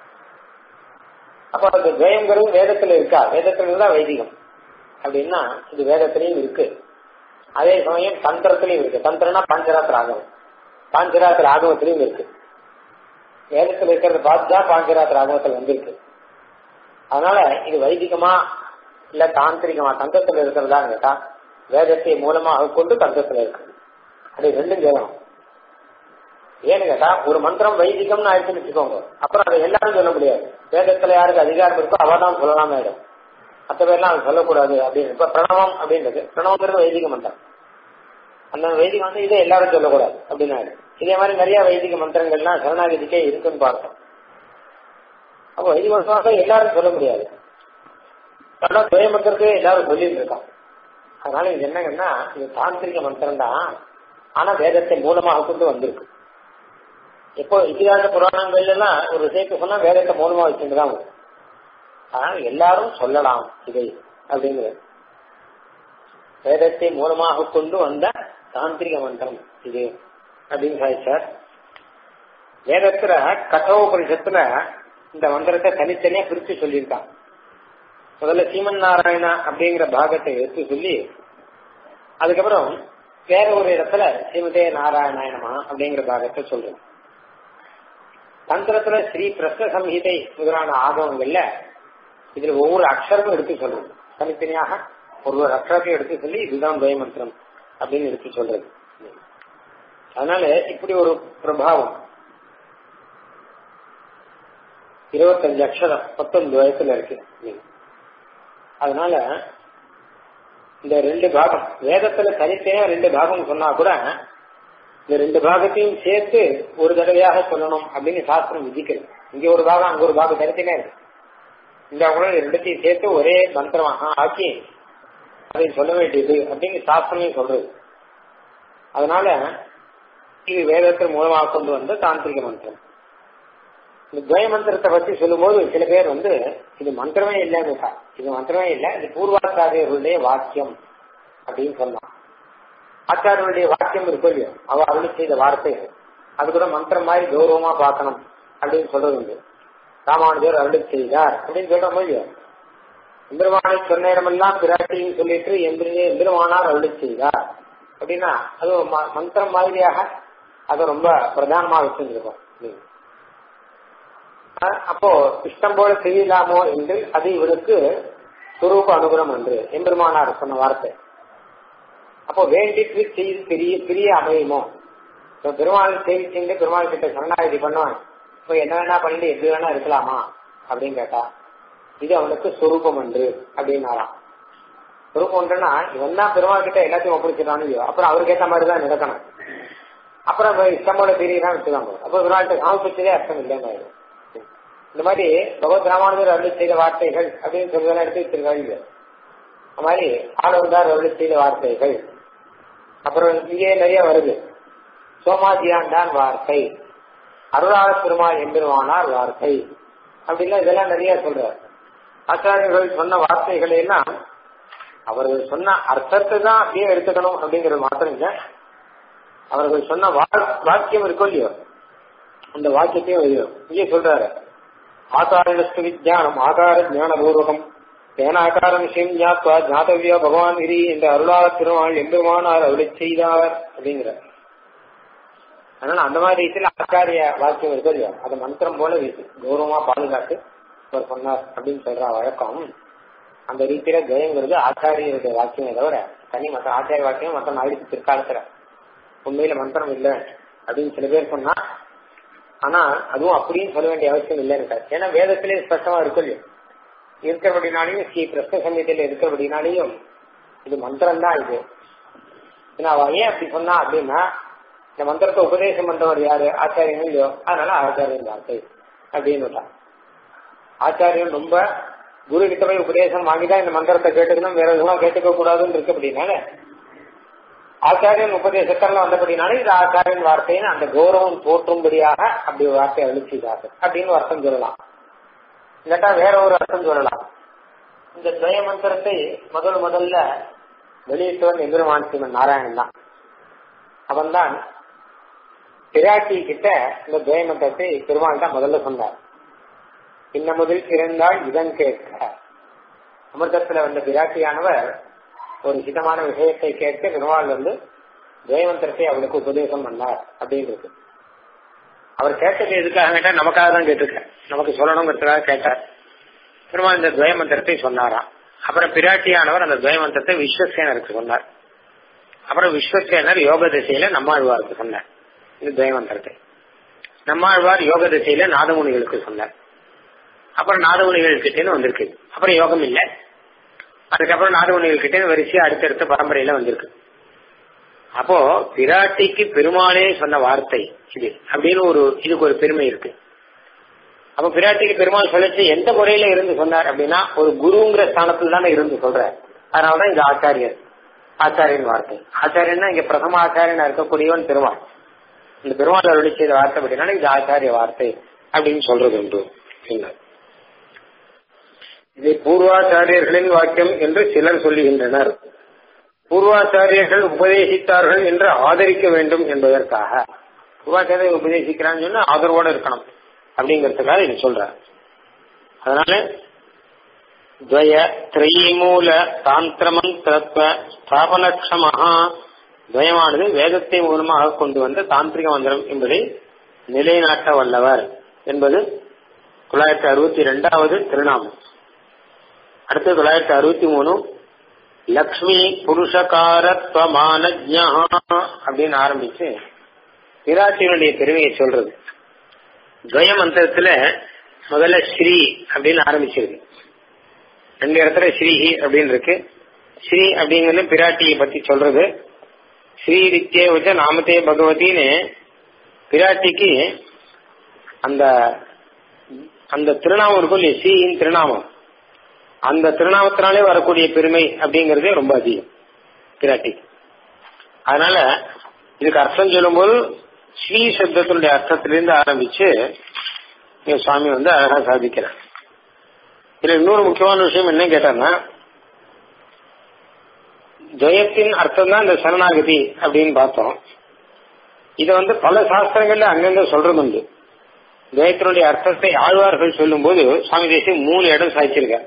அப்போ அந்த ஜெயங்கிறது வேதத்துல இருக்கா வேதத்துல இருந்தா வைதிகம் அப்படின்னா இது வேதத்திலையும் இருக்கு அதே சமயம் தந்திரத்திலையும் இருக்கு தந்திரம்னா பாஞ்சராத்திர ஆகமம் பாஞ்சராத்திர ஆகமத்திலையும் இருக்கு வேதத்தில் இருக்கிறத பார்த்துதான் பாஞ்சராத்திர ஆகமத்தில் வந்திருக்கு அதனால இது வைதிகமா இல்ல தாந்திரிகமா தந்தத்துல இருக்கிறதா கேட்டா வேதத்தை மூலமாக கொண்டு தந்தத்துல இருக்கு அது ரெண்டும் சொல்லணும் ஏன்னு கேட்டா ஒரு மந்திரம் வைதிகம்னு ஆயிடுச்சுன்னு வச்சுக்கோங்க அப்புறம் அதை எல்லாரும் சொல்ல முடியாது வேதத்துல யாருக்கு அதிகாரம் இருக்கோ அவ தான் சொல்லலாம் மேடம் மற்ற பேர்லாம் அது சொல்லக்கூடாது அப்படின்னு இப்ப பிரணவம் அப்படின்றது பிரணவங்கிறது வைதிக மந்திரம் அந்த வைதிகம் வந்து இதை எல்லாரும் சொல்லக்கூடாது அப்படின்னு இதே மாதிரி நிறைய வைதிக மந்திரங்கள்லாம் சரணாகதிக்கே இருக்குன்னு பார்த்தோம் அப்போ வைதிக மந்திரம் எல்லாரும் சொல்ல முடியாது ஆனா துவய மந்திரத்தை எல்லாரும் சொல்லிட்டு இருக்கான் அதனால இது என்னங்கன்னா இது தாந்திரிக மந்திரம் தான் ஆனா வேதத்தை மூலமாக கொண்டு வந்திருக்கு இப்போ இதிகாச புராணங்கள்ல எல்லாம் ஒரு விஷயத்தை சொன்னா வேதத்தை மூலமா வச்சுட்டு தான் வரும் அதனால எல்லாரும் சொல்லலாம் இதை அப்படிங்கிறது வேதத்தை மூலமாக கொண்டு வந்த தாந்திரிக மந்திரம் இது அப்படின்னு சார் வேதத்துல கட்டோபரிஷத்துல இந்த மந்திரத்தை தனித்தனியா பிரிச்சு சொல்லியிருக்கான் முதல்ல சீமன் நாராயணா அப்படிங்கிற பாகத்தை எடுத்து சொல்லி அதுக்கப்புறம் வேற ஒரு இடத்துல ஸ்ரீமதே நாராயணாயணமா அப்படிங்கிற பாகத்தை சொல்றோம் தந்திரத்துல ஸ்ரீ பிரஸ்ன சம்ஹிதை முதலான ஆகவங்கள்ல இதுல ஒவ்வொரு அக்ஷரமும் எடுத்து சொல்றது தனித்தனியாக ஒரு ஒரு அக்ஷரத்தையும் எடுத்து சொல்லி இதுதான் துவயமந்திரம் அப்படின்னு எடுத்து சொல்றது அதனால இப்படி ஒரு பிரபாவம் இருபத்தஞ்சு அக்ஷரம் பத்தொன்பது வயசுல இருக்கு அதனால இந்த ரெண்டு பாகம் வேதத்துல தனித்தனியா ரெண்டு பாகம் சொன்னா கூட இந்த ரெண்டு பாகத்தையும் சேர்த்து ஒரு தடவையாக சொல்லணும் அப்படின்னு சாஸ்திரம் விதிக்கிறது இங்க ஒரு பாகம் அங்க ஒரு பாகம் தனித்தனியா இருக்கு இந்த கூட ரெண்டுத்தையும் சேர்த்து ஒரே மந்திரமாக ஆக்கி அதை சொல்ல வேண்டியது அப்படின்னு சாஸ்திரமே சொல்றது அதனால இது வேதத்தின் மூலமாக கொண்டு வந்த தாந்திரிக மந்திரம் இந்த துவய மந்திரத்தை பத்தி சொல்லும்போது சில பேர் வந்து இது மந்திரமே இல்லைன்னு இது மந்திரமே இல்லை இது பூர்வாச்சாரியர்களுடைய வாக்கியம் அப்படின்னு சொன்னான் ஆச்சாரியருடைய வாக்கியம் இருக்கும் இல்லையோ அவ அருளி செய்த வார்த்தை அது கூட மந்திரம் மாதிரி கௌரவமா பார்க்கணும் அப்படின்னு சொல்றது உண்டு ராமானுஜர் அருளி செய்தார் அப்படின்னு சொல்ற இல்லையோ எம்பெருமானை சொன்ன இடமெல்லாம் பிராட்டின்னு சொல்லிட்டு எம்பிரே எம்பெருமானார் அருளி செய்தார் அப்படின்னா அது ஒரு மந்திரம் மாதிரியாக அதை ரொம்ப பிரதானமா வச்சிருந்திருக்கோம் அப்போ இஷ்டம் போல செய்யலாமோ என்று அது இவருக்கு சுரூப அனுகுணம் என்று எம்பெருமானார் சொன்ன வார்த்தை அப்போ வேண்டிட்டு செய்து பெரிய பெரிய அமையுமோ இப்போ பெருமாள் செய்தி செஞ்சு பெருமாள் கிட்ட சரணாகதி பண்ணுவான் இப்போ என்ன வேணா பண்ணிட்டு எது வேணா இருக்கலாமா அப்படின்னு கேட்டா இது அவனுக்கு சொரூபம் என்று அப்படின்னாலாம் சொரூபம் ஒன்றுனா இவன் தான் பெருமாள் கிட்ட எல்லாத்தையும் ஒப்படைச்சிட்டானு இல்லையோ அப்புறம் அவருக்கு ஏற்ற மாதிரி தான் நடக்கணும் அப்புறம் இஷ்டமோட பெரிய தான் வச்சுதான் அப்போ பெருமாள்கிட்ட சமர்ப்பிச்சதே அர்த்தம் இல்லைன்னு இந்த மாதிரி பகவத் ராமானுஜர் அருளி செய்த வார்த்தைகள் அப்படின்னு சொல்றதெல்லாம் எடுத்து வச்சிருக்காங்க அது மாதிரி ஆளவந்தார் அருளி செய்த வார்த்தைகள் அப்புறம் இங்கே நிறைய வருது சோமாஜியாண்டான் வார்த்தை அருளாள பெருமாள் எம்பெருமானார் வார்த்தை அப்படின்னா இதெல்லாம் நிறைய சொல்றார் ஆச்சாரியர்கள் சொன்ன வார்த்தைகளை எல்லாம் அவர்கள் சொன்ன அர்த்தத்தை தான் அப்படியே எடுத்துக்கணும் அப்படிங்கிறது மாத்திரம் இல்லை அவர்கள் சொன்ன வாக்கியம் இருக்கும் இல்லையோ அந்த வாக்கியத்தையும் இங்கே சொல்றாரு ஆகாரஸ்து விஜயானம் ஆகார ஞானபூர்வகம் தேனாகார விஷயம் ஞாத்வா ஜாதவியா பகவான் கிரி என்ற அருளாள திருமாள் எம்பெருமானார் அருளை செய்தார் அப்படிங்கிற அதனால அந்த மாதிரி ரீதியில் ஆச்சாரிய வாக்கியம் இருக்கு இல்லையா அது மந்திரம் போல வீசு கௌரவமா பாதுகாத்து அவர் சொன்னார் அப்படின்னு சொல்ற வழக்கம் அந்த ரீதியில ஜெயங்கிறது ஆச்சாரியருடைய வாக்கியமே தவிர தனி மற்ற ஆச்சாரிய வாக்கியம் மற்ற ஆயிடுச்சு பிற்காலத்துல உண்மையில மந்திரம் இல்லை அப்படின்னு சில பேர் சொன்னா ஆனா அதுவும் அப்படின்னு சொல்ல வேண்டிய அவசியம் இல்லைன்னு ஏன்னா வேதத்திலே ஸ்பஷ்டமா இருக்கும் இல்லையா இருக்கிறபடினாலையும் ஸ்ரீ கிருஷ்ண சமயத்தில் இருக்கிறபடினாலையும் இது மந்திரம் தான் இது அவ ஏன் அப்படி சொன்னா அப்படின்னா இந்த மந்திரத்தை உபதேசம் பண்றவர் யாரு ஆச்சாரியன் இல்லையோ அதனால ஆச்சாரியன் வார்த்தை அப்படின்னு ஆச்சாரியன் ரொம்ப குரு கிட்ட போய் உபதேசம் வாங்கிதான் இந்த மந்திரத்தை கேட்டுக்கணும் வேற எதுவும் கேட்டுக்க கூடாதுன்னு இருக்கு அப்படின்னால ஆச்சாரியன் உபதேசத்தெல்லாம் வந்தபடினாலே இது ஆச்சாரியன் வார்த்தைன்னு அந்த கௌரவம் தோற்றும்படியாக அப்படி ஒரு வார்த்தை அழிச்சுதார்கள் அப்படின்னு ஒரு அர்த்தம் சொல்லலாம் இல்லாட்டா வேற ஒரு அர்த்தம் சொல்லலாம் இந்த துவய மந்திரத்தை முதல் முதல்ல வெளியிட்டவன் எம்பெருமான் சிவன் நாராயணன் தான் அவன் தான் பிராட்டி கிட்ட இந்த துவய மந்திரத்தை பெருமாள் தான் முதல்ல சொன்னார் இன்ன முதல் பிறந்தால் இதன் கேட்க அமிர்தத்துல வந்த பிராட்டியானவர் ஒரு ஹிதமான விஷயத்தை கேட்க பெருமாள் வந்து துவயமந்திரத்தை அவளுக்கு உபதேசம் பண்ணார் அப்படின்றது அவர் கேட்டது எதுக்காக கேட்டா நமக்காக தான் கேட்டிருக்க நமக்கு சொல்லணுங்கிறதுக்காக கேட்டார் பெருமாள் இந்த துவயமந்திரத்தை சொன்னாராம் அப்புறம் பிராட்டியானவர் அந்த துவயமந்திரத்தை விஸ்வசேனருக்கு சொன்னார் அப்புறம் விஸ்வசேனர் யோக திசையில நம்மாழ்வாருக்கு சொன்னார் இந்த துவயமந்திரத்தை நம்மாழ்வார் யோக திசையில நாதமுனிகளுக்கு சொன்னார் அப்புறம் நாதமுனிகள் கிட்டேன்னு வந்திருக்கு அப்புறம் யோகம் இல்லை அதுக்கப்புறம் நாதமுனிகள் கிட்டே வரிசையா அடுத்தடுத்த பரம்பரையில வந்திருக்கு அப்போ பிராட்டிக்கு பெருமாளே சொன்ன வார்த்தை இது அப்படின்னு ஒரு இதுக்கு ஒரு பெருமை இருக்கு அப்ப பிராட்டிக்கு பெருமாள் சொல்லிச்சு எந்த முறையில இருந்து சொன்னார் அப்படின்னா ஒரு குருங்கிற ஸ்தானத்துல தானே இருந்து சொல்றார் அதனாலதான் இங்க ஆச்சாரியர் ஆச்சாரியன் வார்த்தை ஆச்சாரியன்னா இங்க பிரதம ஆச்சாரியனா இருக்கக்கூடியவன் பெருமாள் இந்த பெருமாள் அருளி செய்த வார்த்தை அப்படின்னா இது ஆச்சாரிய வார்த்தை அப்படின்னு சொல்றது உண்டு இதை பூர்வாச்சாரியர்களின் வாக்கியம் என்று சிலர் சொல்லுகின்றனர் பூர்வாச்சாரியர்கள் உபதேசித்தார்கள் என்று ஆதரிக்க வேண்டும் என்பதற்காக பூர்வாச்சாரியர் உபதேசிக்கிறான்னு சொன்னா ஆதரவோட இருக்கணும் அப்படிங்கறதுக்காக இது சொல்ற அதனால துவய திரைமூல தாந்திரமந்திரத்வ ஸ்தாபனக்ஷமஹா துவயமானது வேதத்தை மூலமாக கொண்டு வந்த தாந்திரிக மந்திரம் என்பதை நிலைநாட்ட வல்லவர் என்பது தொள்ளாயிரத்தி அறுபத்தி ரெண்டாவது திருநாமம் அடுத்து தொள்ளாயிரத்தி அறுபத்தி மூணு லக்ஷ்மி புருஷகாரத்வமானஜா அப்படின்னு ஆரம்பிச்சு விராட்டியினுடைய பெருமையை சொல்றது துவய மந்திரத்துல முதல்ல ஸ்ரீ அப்படின்னு ஆரம்பிச்சிருக்கு ரெண்டு இடத்துல ஸ்ரீஹி அப்படின்னு இருக்கு ஸ்ரீ அப்படிங்கிறது பிராட்டியை பத்தி சொல்றது ஸ்ரீ ரித்தியே வச்ச நாமத்தே பகவதின்னு பிராட்டிக்கு அந்த அந்த திருநாமம் இருக்கும் இல்லையா ஸ்ரீயின் திருநாமம் அந்த திருநாமத்தினாலே வரக்கூடிய பெருமை அப்படிங்கறதே ரொம்ப அதிகம் பிராட்டி அதனால இதுக்கு அர்த்தம் சொல்லும்போது ஸ்ரீ சப்தத்தினுடைய அர்த்தத்திலிருந்து ஆரம்பிச்சு இங்க சுவாமி வந்து அழகா சாதிக்கிறார் இதுல இன்னொரு முக்கியமான விஷயம் என்ன கேட்டாங்கன்னா ஜெயத்தின் அர்த்தம் தான் இந்த சரணாகதி அப்படின்னு பார்த்தோம் இதை வந்து பல சாஸ்திரங்கள்ல அங்கங்க சொல்றது உண்டு ஜெயத்தினுடைய அர்த்தத்தை ஆழ்வார்கள் சொல்லும் போது சுவாமி தேசியம் மூணு இடம் சாய்ச்சிருக்க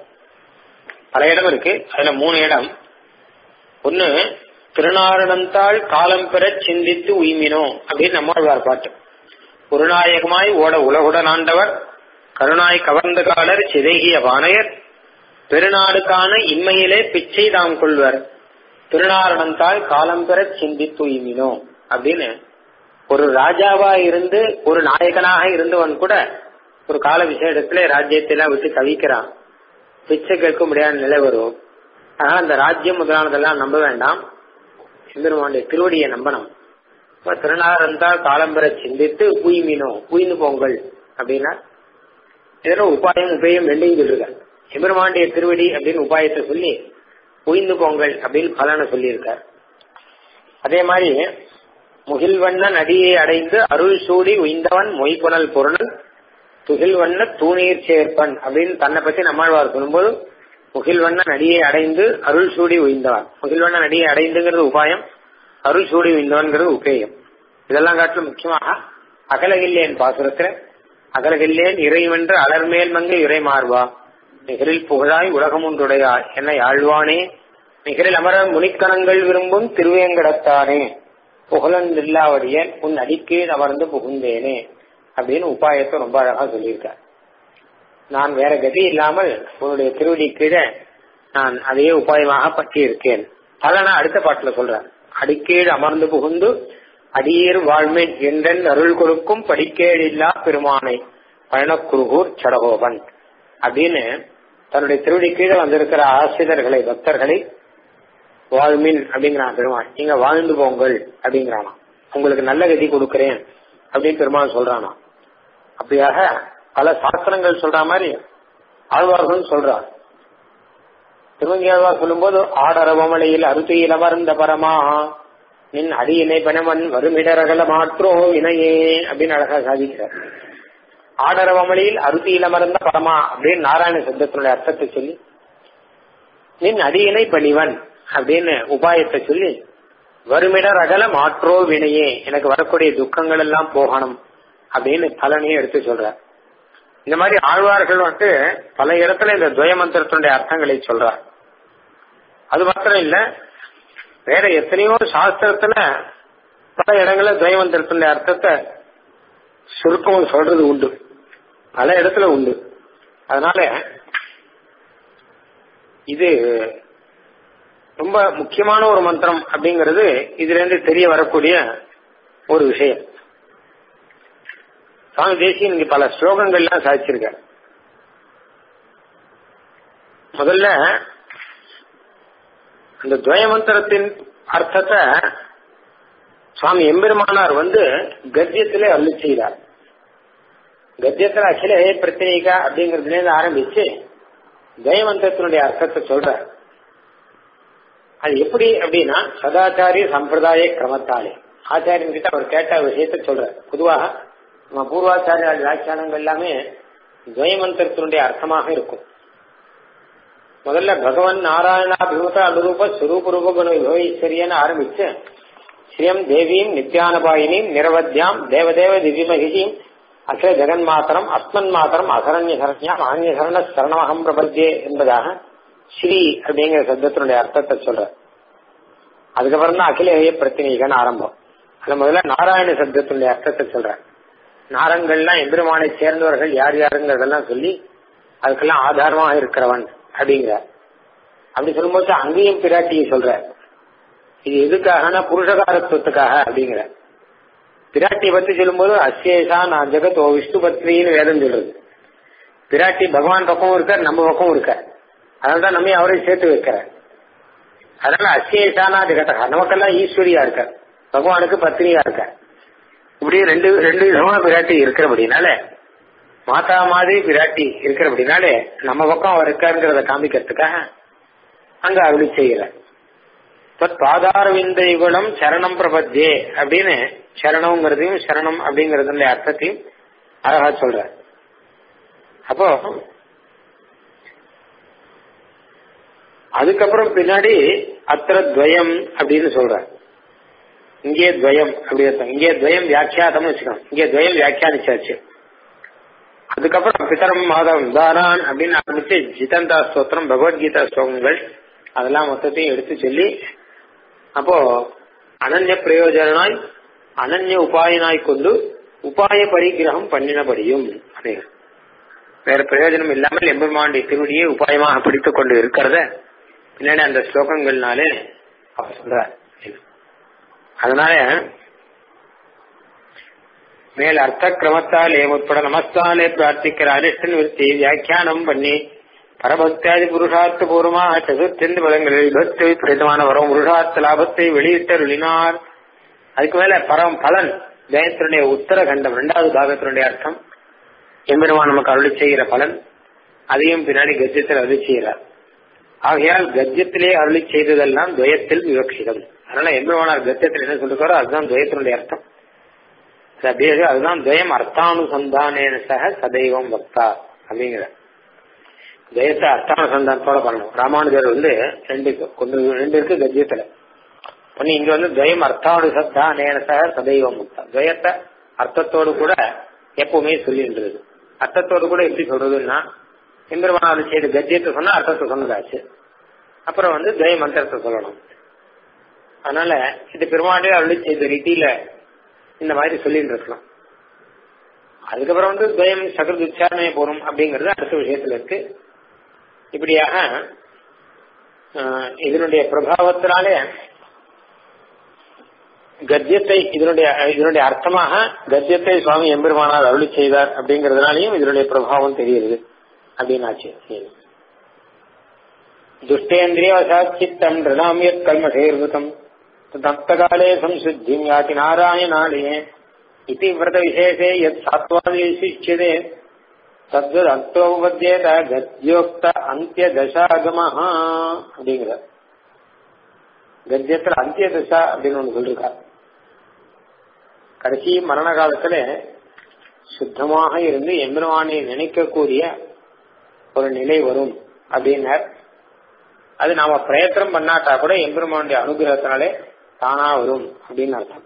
பல இடம் இருக்கு அதுல மூணு இடம் ஒன்னு திருநாரணந்தாள் காலம் பெற சிந்தித்து உய்மினோ அப்படின்னு நம்மாழ்வார் பாட்டு குருநாயகமாய் ஓட உலகுடன் ஆண்டவர் கருணாய் கவர்ந்த காலர் சிதைகிய வானையர் பெருநாடுக்கான இன்மையிலே பிச்சை தாம் கொள்வர் திருநாரணந்தாள் காலம் பெற சிந்தித்து உய்மினோ அப்படின்னு ஒரு ராஜாவா இருந்து ஒரு நாயகனாக இருந்தவன் கூட ஒரு கால விசேடத்துல ராஜ்யத்தெல்லாம் விட்டு தவிக்கிறான் பிச்சை கேட்க முடியாத நிலை வரும் அதனால அந்த ராஜ்யம் முதலானதெல்லாம் நம்ப வேண்டாம் சிந்தருமானுடைய திருவடியை நம்பணும் திருநாரந்தால் காலம் பெற சிந்தித்து உய்மினோ உயிர்ந்து போங்கள் அப்படின்னா இதெல்லாம் உபாயம் உபயம் ரெண்டையும் சொல்லிருக்காரு எம்பெருமாண்டிய திருவடி அப்படின்னு உபாயத்தை சொல்லி உயிர்ந்து போங்கள் அப்படின்னு பலனை சொல்லியிருக்கார் அதே மாதிரி முகில்வண்ணன் அடியை அடைந்து அருள் சூடி உய்ந்தவன் மொய்புணல் பொருணல் துகில்வண்ண தூணீர் சேர்ப்பன் அப்படின்னு தன்னை பத்தி நம்மாழ்வார் சொல்லும்போது முகில்வண்ணன் அடியை அடைந்து அருள் சூடி உய்ந்தவன் முகில்வண்ணன் அடியை அடைந்துங்கிறது உபாயம் அருள் சூடி உய்ந்தவன்கிறது உபேயம் இதெல்லாம் காட்டிலும் முக்கியமாக அகலகில்லேன் பாசுரத்துல அகலகில்லேன் இறைவென்று அலர்மேல் மங்க இறை மார்வா நிகரில் புகழாய் உலகம் ஒன்றுடையாய் என்னை ஆழ்வானே நிகரில் அமர முனிக்கணங்கள் விரும்பும் திருவேங்கடத்தானே புகழன் இல்லாவடியன் உன் அடிக்கீழ் அமர்ந்து புகுந்தேனே அப்படின்னு உபாயத்தை ரொம்ப அழகா சொல்லியிருக்கார் நான் வேற கதி இல்லாமல் உன்னுடைய திருவடி கீழே நான் அதையே உபாயமாக பற்றி இருக்கேன் பலனா அடுத்த பாட்டுல சொல்றேன் அடிக்கீழ் அமர்ந்து புகுந்து அடியேர் வாழ்மேன் என்றன் அருள் கொடுக்கும் படிக்கேடு இல்லா பெருமானை பழனக்குருகூர் சடகோபன் அப்படின்னு தன்னுடைய திருவடி கீழே வந்திருக்கிற ஆசிரியர்களை பக்தர்களை வாழ்மின் அப்படிங்கிறான் பெருமாள் நீங்க வாழ்ந்து போங்கள் அப்படிங்கிறானா உங்களுக்கு நல்ல கதி கொடுக்கிறேன் அப்படின்னு பெருமாள் சொல்றானா அப்படியாக பல சாஸ்திரங்கள் சொல்ற மாதிரி ஆழ்வார்கள் சொல்றார் திருவங்கியாழ்வார் சொல்லும்போது ஆடரவமலையில் அருத்தியில் அமர்ந்த பரமா நின் அடியினை பனவன் வருமிடரகல மாற்றோ வினையே அப்படின்னு அழகா சாதிக்கிறார் ஆடரவமலையில் அருத்தியில் அமர்ந்த பரமா அப்படின்னு நாராயண சப்தத்தினுடைய அர்த்தத்தை சொல்லி நின் அடியினை பணிவன் அப்படின்னு உபாயத்தை சொல்லி வருமிடர் அகல மாற்றோ வினையே எனக்கு வரக்கூடிய துக்கங்கள் எல்லாம் போகணும் அப்படின்னு பலனையும் எடுத்து சொல்றார் இந்த மாதிரி ஆழ்வார்கள் வந்து பல இடத்துல இந்த துவய மந்திரத்தினுடைய அர்த்தங்களை சொல்றார் அது மாத்திரம் இல்ல வேற எத்தனையோ சாஸ்திரத்துல பல இடங்கள்ல துவய மந்திரத்தினுடைய அர்த்தத்தை சுருக்கம் சொல்றது உண்டு பல இடத்துல உண்டு அதனால இது ரொம்ப முக்கியமான ஒரு மந்திரம் அப்படிங்கிறது இதுல இருந்து தெரிய வரக்கூடிய ஒரு விஷயம் சுவாமி தேசியன் இங்க பல ஸ்லோகங்கள்லாம் சாதிச்சிருக்க முதல்ல அந்த துவய மந்திரத்தின் அர்த்தத்தை சுவாமி எம்பெருமானார் வந்து கத்தியத்திலே அருளி செய்தார் கத்தியத்துல அகில ஹே பிரத்யேகா அப்படிங்கறதுல இருந்து ஆரம்பிச்சு ஜெயமந்திரத்தினுடைய அர்த்தத்தை சொல்ற அது எப்படி அப்படின்னா சதாச்சாரிய சம்பிரதாய கிரமத்தாலே ஆச்சாரியன் கிட்ட அவர் கேட்ட விஷயத்த சொல்ற பொதுவாக நம்ம பூர்வாச்சாரிய வியாக்கியானங்கள் எல்லாமே துவயமந்திரத்தினுடைய அர்த்தமாக இருக்கும் முதல்ல பகவான் நாராயணாபிமுக அனுரூப ஸ்வரூப ரூப குண விபவீஸ்வரியன்னு ஆரம்பிச்சு ஸ்ரீயம் தேவியும் நித்யானபாயினியும் நிரவத்யாம் தேவதேவ திவ்யமகிஷியும் அகில ஜெகன்மாத்திரம் அஸ்மன் மாத்திரம் அசரண்ய சரண்யாம் ஆன்ய சரண சரணமகம் பிரபத்தியே என்பதாக ஸ்ரீ அப்படிங்கிற சப்தத்தினுடைய அர்த்தத்தை சொல்ற அதுக்கப்புறம் தான் அகில ஏய பிரத்தினிகன் ஆரம்பம் அது முதல்ல நாராயண சப்தத்தினுடைய அர்த்தத்தை சொல்ற நாரங்கள்லாம் எம்பெருமானை சேர்ந்தவர்கள் யார் யாருங்கிறதெல்லாம் சொல்லி அதுக்கெல்லாம் ஆதாரமாக இருக்கிறவன் அப்படிங்கிற அப்படி சொல்லும்போது அங்கேயும் பிராட்டியை சொல்ற இது எதுக்காகனா புருஷகாரத்துவத்துக்காக அப்படிங்கிற பிராட்டியை பத்தி சொல்லும்போது அசேஷா நான் ஜெகத் ஓ விஷ்ணு பத்ரின்னு வேதம் சொல்றது பிராட்டி பகவான் பக்கமும் இருக்கார் நம்ம பக்கமும் இருக்கார் அதனால்தான் நம்ம அவரையும் சேர்த்து வைக்கிறார் அதனால அசேஷானா ஜெகத்தகா நமக்கெல்லாம் ஈஸ்வரியா இருக்கார் பகவானுக்கு பத்னியா இருக்கார் இப்படி ரெண்டு ரெண்டு விதமான பிராட்டி இருக்கிறபடினால மாதா மாதிரி பிராட்டி இருக்கிறபடினாலே நம்ம பக்கம் அவர் இருக்காருங்கிறத காமிக்கிறதுக்காக அங்க அருளி செய்யற பாதார விந்தை குணம் சரணம் பிரபத்தே அப்படின்னு சரணம்ங்கிறதையும் சரணம் அப்படிங்கறதுடைய அர்த்தத்தையும் அழகா சொல்ற அப்போ அதுக்கப்புறம் பின்னாடி அத்திர துவயம் அப்படின்னு சொல்ற இங்கே துவயம் அப்படி அர்த்தம் இங்கே துவயம் வியாக்கியாதம்னு வச்சுக்கணும் இங்கே துவயம் வியாக்கியானிச்சாச்சு அதுக்கப்புறம் பிதரம் மாதம் தாரான் அப்படின்னு ஆரம்பிச்சு ஜிதந்தா ஸ்தோத்திரம் பகவத்கீதா ஸ்லோகங்கள் அதெல்லாம் மொத்தத்தையும் எடுத்து சொல்லி அப்போ அனன்ய பிரயோஜனாய் அனன்ய உபாயனாய் கொண்டு உபாய பரிகிரகம் பண்ணினபடியும் அப்படின்னு வேற பிரயோஜனம் இல்லாமல் எம்பெருமானுடைய திருவடியை உபாயமாக பிடித்துக் கொண்டு இருக்கிறத பின்னாடி அந்த ஸ்லோகங்கள்னாலே அவர் சொல்றார் அதனால மேல் அர்த்த கிரமத்தாலே உட்பட நமஸ்தாலே பிரார்த்திக்கிற அரிஷ்டன் விருத்தி வியாக்கியானம் பண்ணி பரபக்தியாதி புருஷார்த்த பூர்வமாக சதுர்த்தெண்டு பதங்களில் பக்தி பிரதமான வரும் புருஷார்த்த லாபத்தை வெளியிட்டருளினார் அதுக்கு மேல பரம் பலன் ஜெயத்தினுடைய உத்தரகண்டம் இரண்டாவது பாகத்தினுடைய அர்த்தம் எம்பெருமான் நமக்கு அருளி செய்கிற பலன் அதையும் பின்னாடி கஜ்யத்தில் அருளி செய்கிறார் ஆகையால் கஜ்யத்திலே அருளி செய்ததெல்லாம் துவயத்தில் விவக்ஷிதம் அதனால எம்பெருமானார் கஜ்யத்தில் என்ன சொல்லிருக்காரோ அதுதான் துவயத்தினுடைய அர்த்தம் அப்படியே அதுதான் துவயம் அர்த்தானுசந்தானேன சக சதைவம் பக்தா அப்படிங்கிற துவயத்தை அர்த்தானுசந்தானத்தோட பண்ணணும் ராமானுஜர் வந்து ரெண்டு கொண்டு ரெண்டு இருக்கு கஜ்யத்துல பண்ணி இங்க வந்து துவயம் அர்த்தானுசத்தானேன சக சதைவம் முக்தா துவயத்தை அர்த்தத்தோடு கூட எப்பவுமே சொல்லின்றது அர்த்தத்தோடு கூட எப்படி சொல்றதுன்னா எம்பெருமானார் செய்த கஜ்யத்தை சொன்னா அர்த்தத்தை சொன்னதாச்சு அப்புறம் வந்து துவய மந்திரத்தை சொல்லணும் அதனால இது பெருமாண்டே அருளி செய்த ரீதியில இந்த மாதிரி சொல்லிட்டு இருக்கலாம் அதுக்கப்புறம் வந்து துவயம் சகൃத் உச்சாரணை போறோம் அப்படிங்கறது அடுத்த விஷயத்துல இருக்கு இப்படியாக இதனுடைய பிரபாவத்தினாலே கத்தியத்தை இதனுடைய இதனுடைய அர்த்தமாக கத்தியத்தை சுவாமி எம்பெருமானார் அருளி செய்தார் அப்படிங்கறதுனாலையும் இதனுடைய பிரபாவம் தெரியுது அப்படின்னாச்சு துஷ்டேந்திரிய வசாச்சித்தம் ரிணாமியத் கல்மசேர்வதம் தப்தகாலே சம்சுத்திம் யாதி நாராயணாலயே இதி விரத விசேஷே யத் சாத்வாதி விசிஷ்யதே தத்வத் அந்தோபத்யேத கத்யோக்த அந்திய தசாகமஹா அப்படிங்கிற கத்தியத்துல அந்திய தசா அப்படின்னு ஒண்ணு சொல்லிருக்கார் கடைசி மரண காலத்துல சுத்தமாக இருந்து எம்பெருமானை நினைக்கக்கூடிய ஒரு நிலை வரும் அப்படின்னார் அது நாம பிரயத்தனம் பண்ணாட்டா கூட எம்பெருமானுடைய அனுகிரகத்தினாலே தானா வரும் அப்படின்னு அர்த்தம்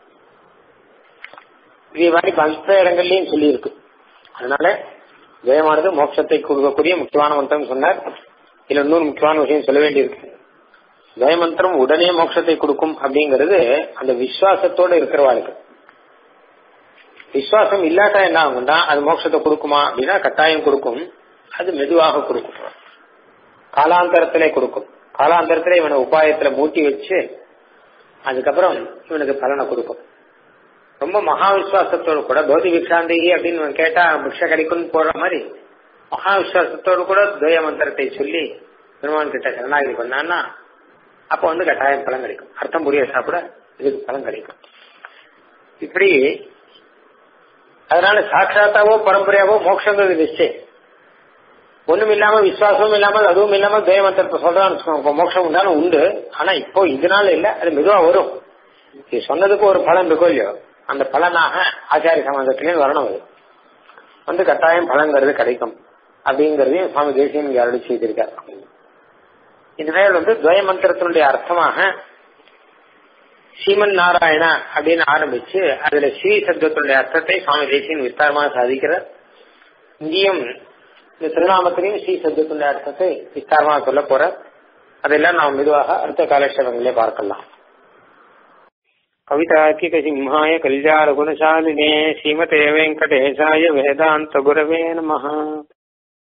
இதே மாதிரி மற்ற இடங்கள்லயும் சொல்லியிருக்கு அதனால ஜெயமானது மோட்சத்தை கொடுக்கக்கூடிய முக்கியமான மந்திரம் சொன்னார் இதுல இன்னொரு முக்கியமான விஷயம் சொல்ல வேண்டியிருக்கு ஜெயமந்திரம் உடனே மோட்சத்தை கொடுக்கும் அப்படிங்கிறது அந்த விசுவாசத்தோட இருக்கிறவாளுக்கு விசுவாசம் இல்லாட்டா என்ன ஆகும்னா அது மோட்சத்தை கொடுக்குமா அப்படின்னா கட்டாயம் கொடுக்கும் அது மெதுவாக கொடுக்கும் காலாந்தரத்திலே கொடுக்கும் காலாந்தரத்திலே இவனை உபாயத்துல மூட்டி வச்சு அதுக்கப்புறம் இவனுக்கு பலனை கொடுக்கும் ரொம்ப மகா விசுவாசத்தோடு கூட பௌதி விக்ஷாந்தகி அப்படின்னு கேட்டா பிக்ஷ கிடைக்கும்னு போடுற மாதிரி மகா விசுவாசத்தோடு கூட துவய மந்திரத்தை சொல்லி பெருமான் கிட்ட சரணாகி பண்ணான்னா அப்ப வந்து கட்டாயம் பலன் கிடைக்கும் அர்த்தம் புரிய சாப்பிட இதுக்கு பலன் கிடைக்கும் இப்படி அதனால சாட்சாத்தாவோ பரம்பரையாவோ மோட்சங்கிறது நிச்சயம் ஒண்ணும் இல்லாம விசுவாசமும் இல்லாமல் அதுவும் இல்லாம தேவமந்திரத்தை சொல்றான்னு வச்சுக்கோங்க மோட்சம் உண்டாலும் உண்டு ஆனா இப்போ இதனால இல்ல அது மெதுவா வரும் இது சொன்னதுக்கு ஒரு பலன் இருக்கோ இல்லையோ அந்த பலனாக ஆச்சாரிய சமாதத்திலேயும் வரணும் அது வந்து கட்டாயம் பலங்கிறது கிடைக்கும் அப்படிங்கறதையும் சுவாமி தேசியம் இங்க அருளி செய்திருக்கார் இனிமேல் வந்து துவய மந்திரத்தினுடைய அர்த்தமாக ஸ்ரீமன் நாராயணா அப்படின்னு ஆரம்பிச்சு அதுல ஸ்ரீ சப்தத்தினுடைய அர்த்தத்தை சுவாமி தேசியன் விஸ்தாரமாக சாதிக்கிறார் இங்கேயும் இந்த திருநாமத்திலையும் ஸ்ரீ சப்தத்தினுடைய அர்த்தத்தை விஸ்தாரமாக சொல்ல போற அதெல்லாம் நாம் மெதுவாக அடுத்த காலக்ஷேபங்களே பார்க்கலாம் கவிதார்க்கிக சிம்ஹாய கல்யாண குணசாலினே ஸ்ரீமதே வெங்கடேசாய வேதாந்த குரவே நம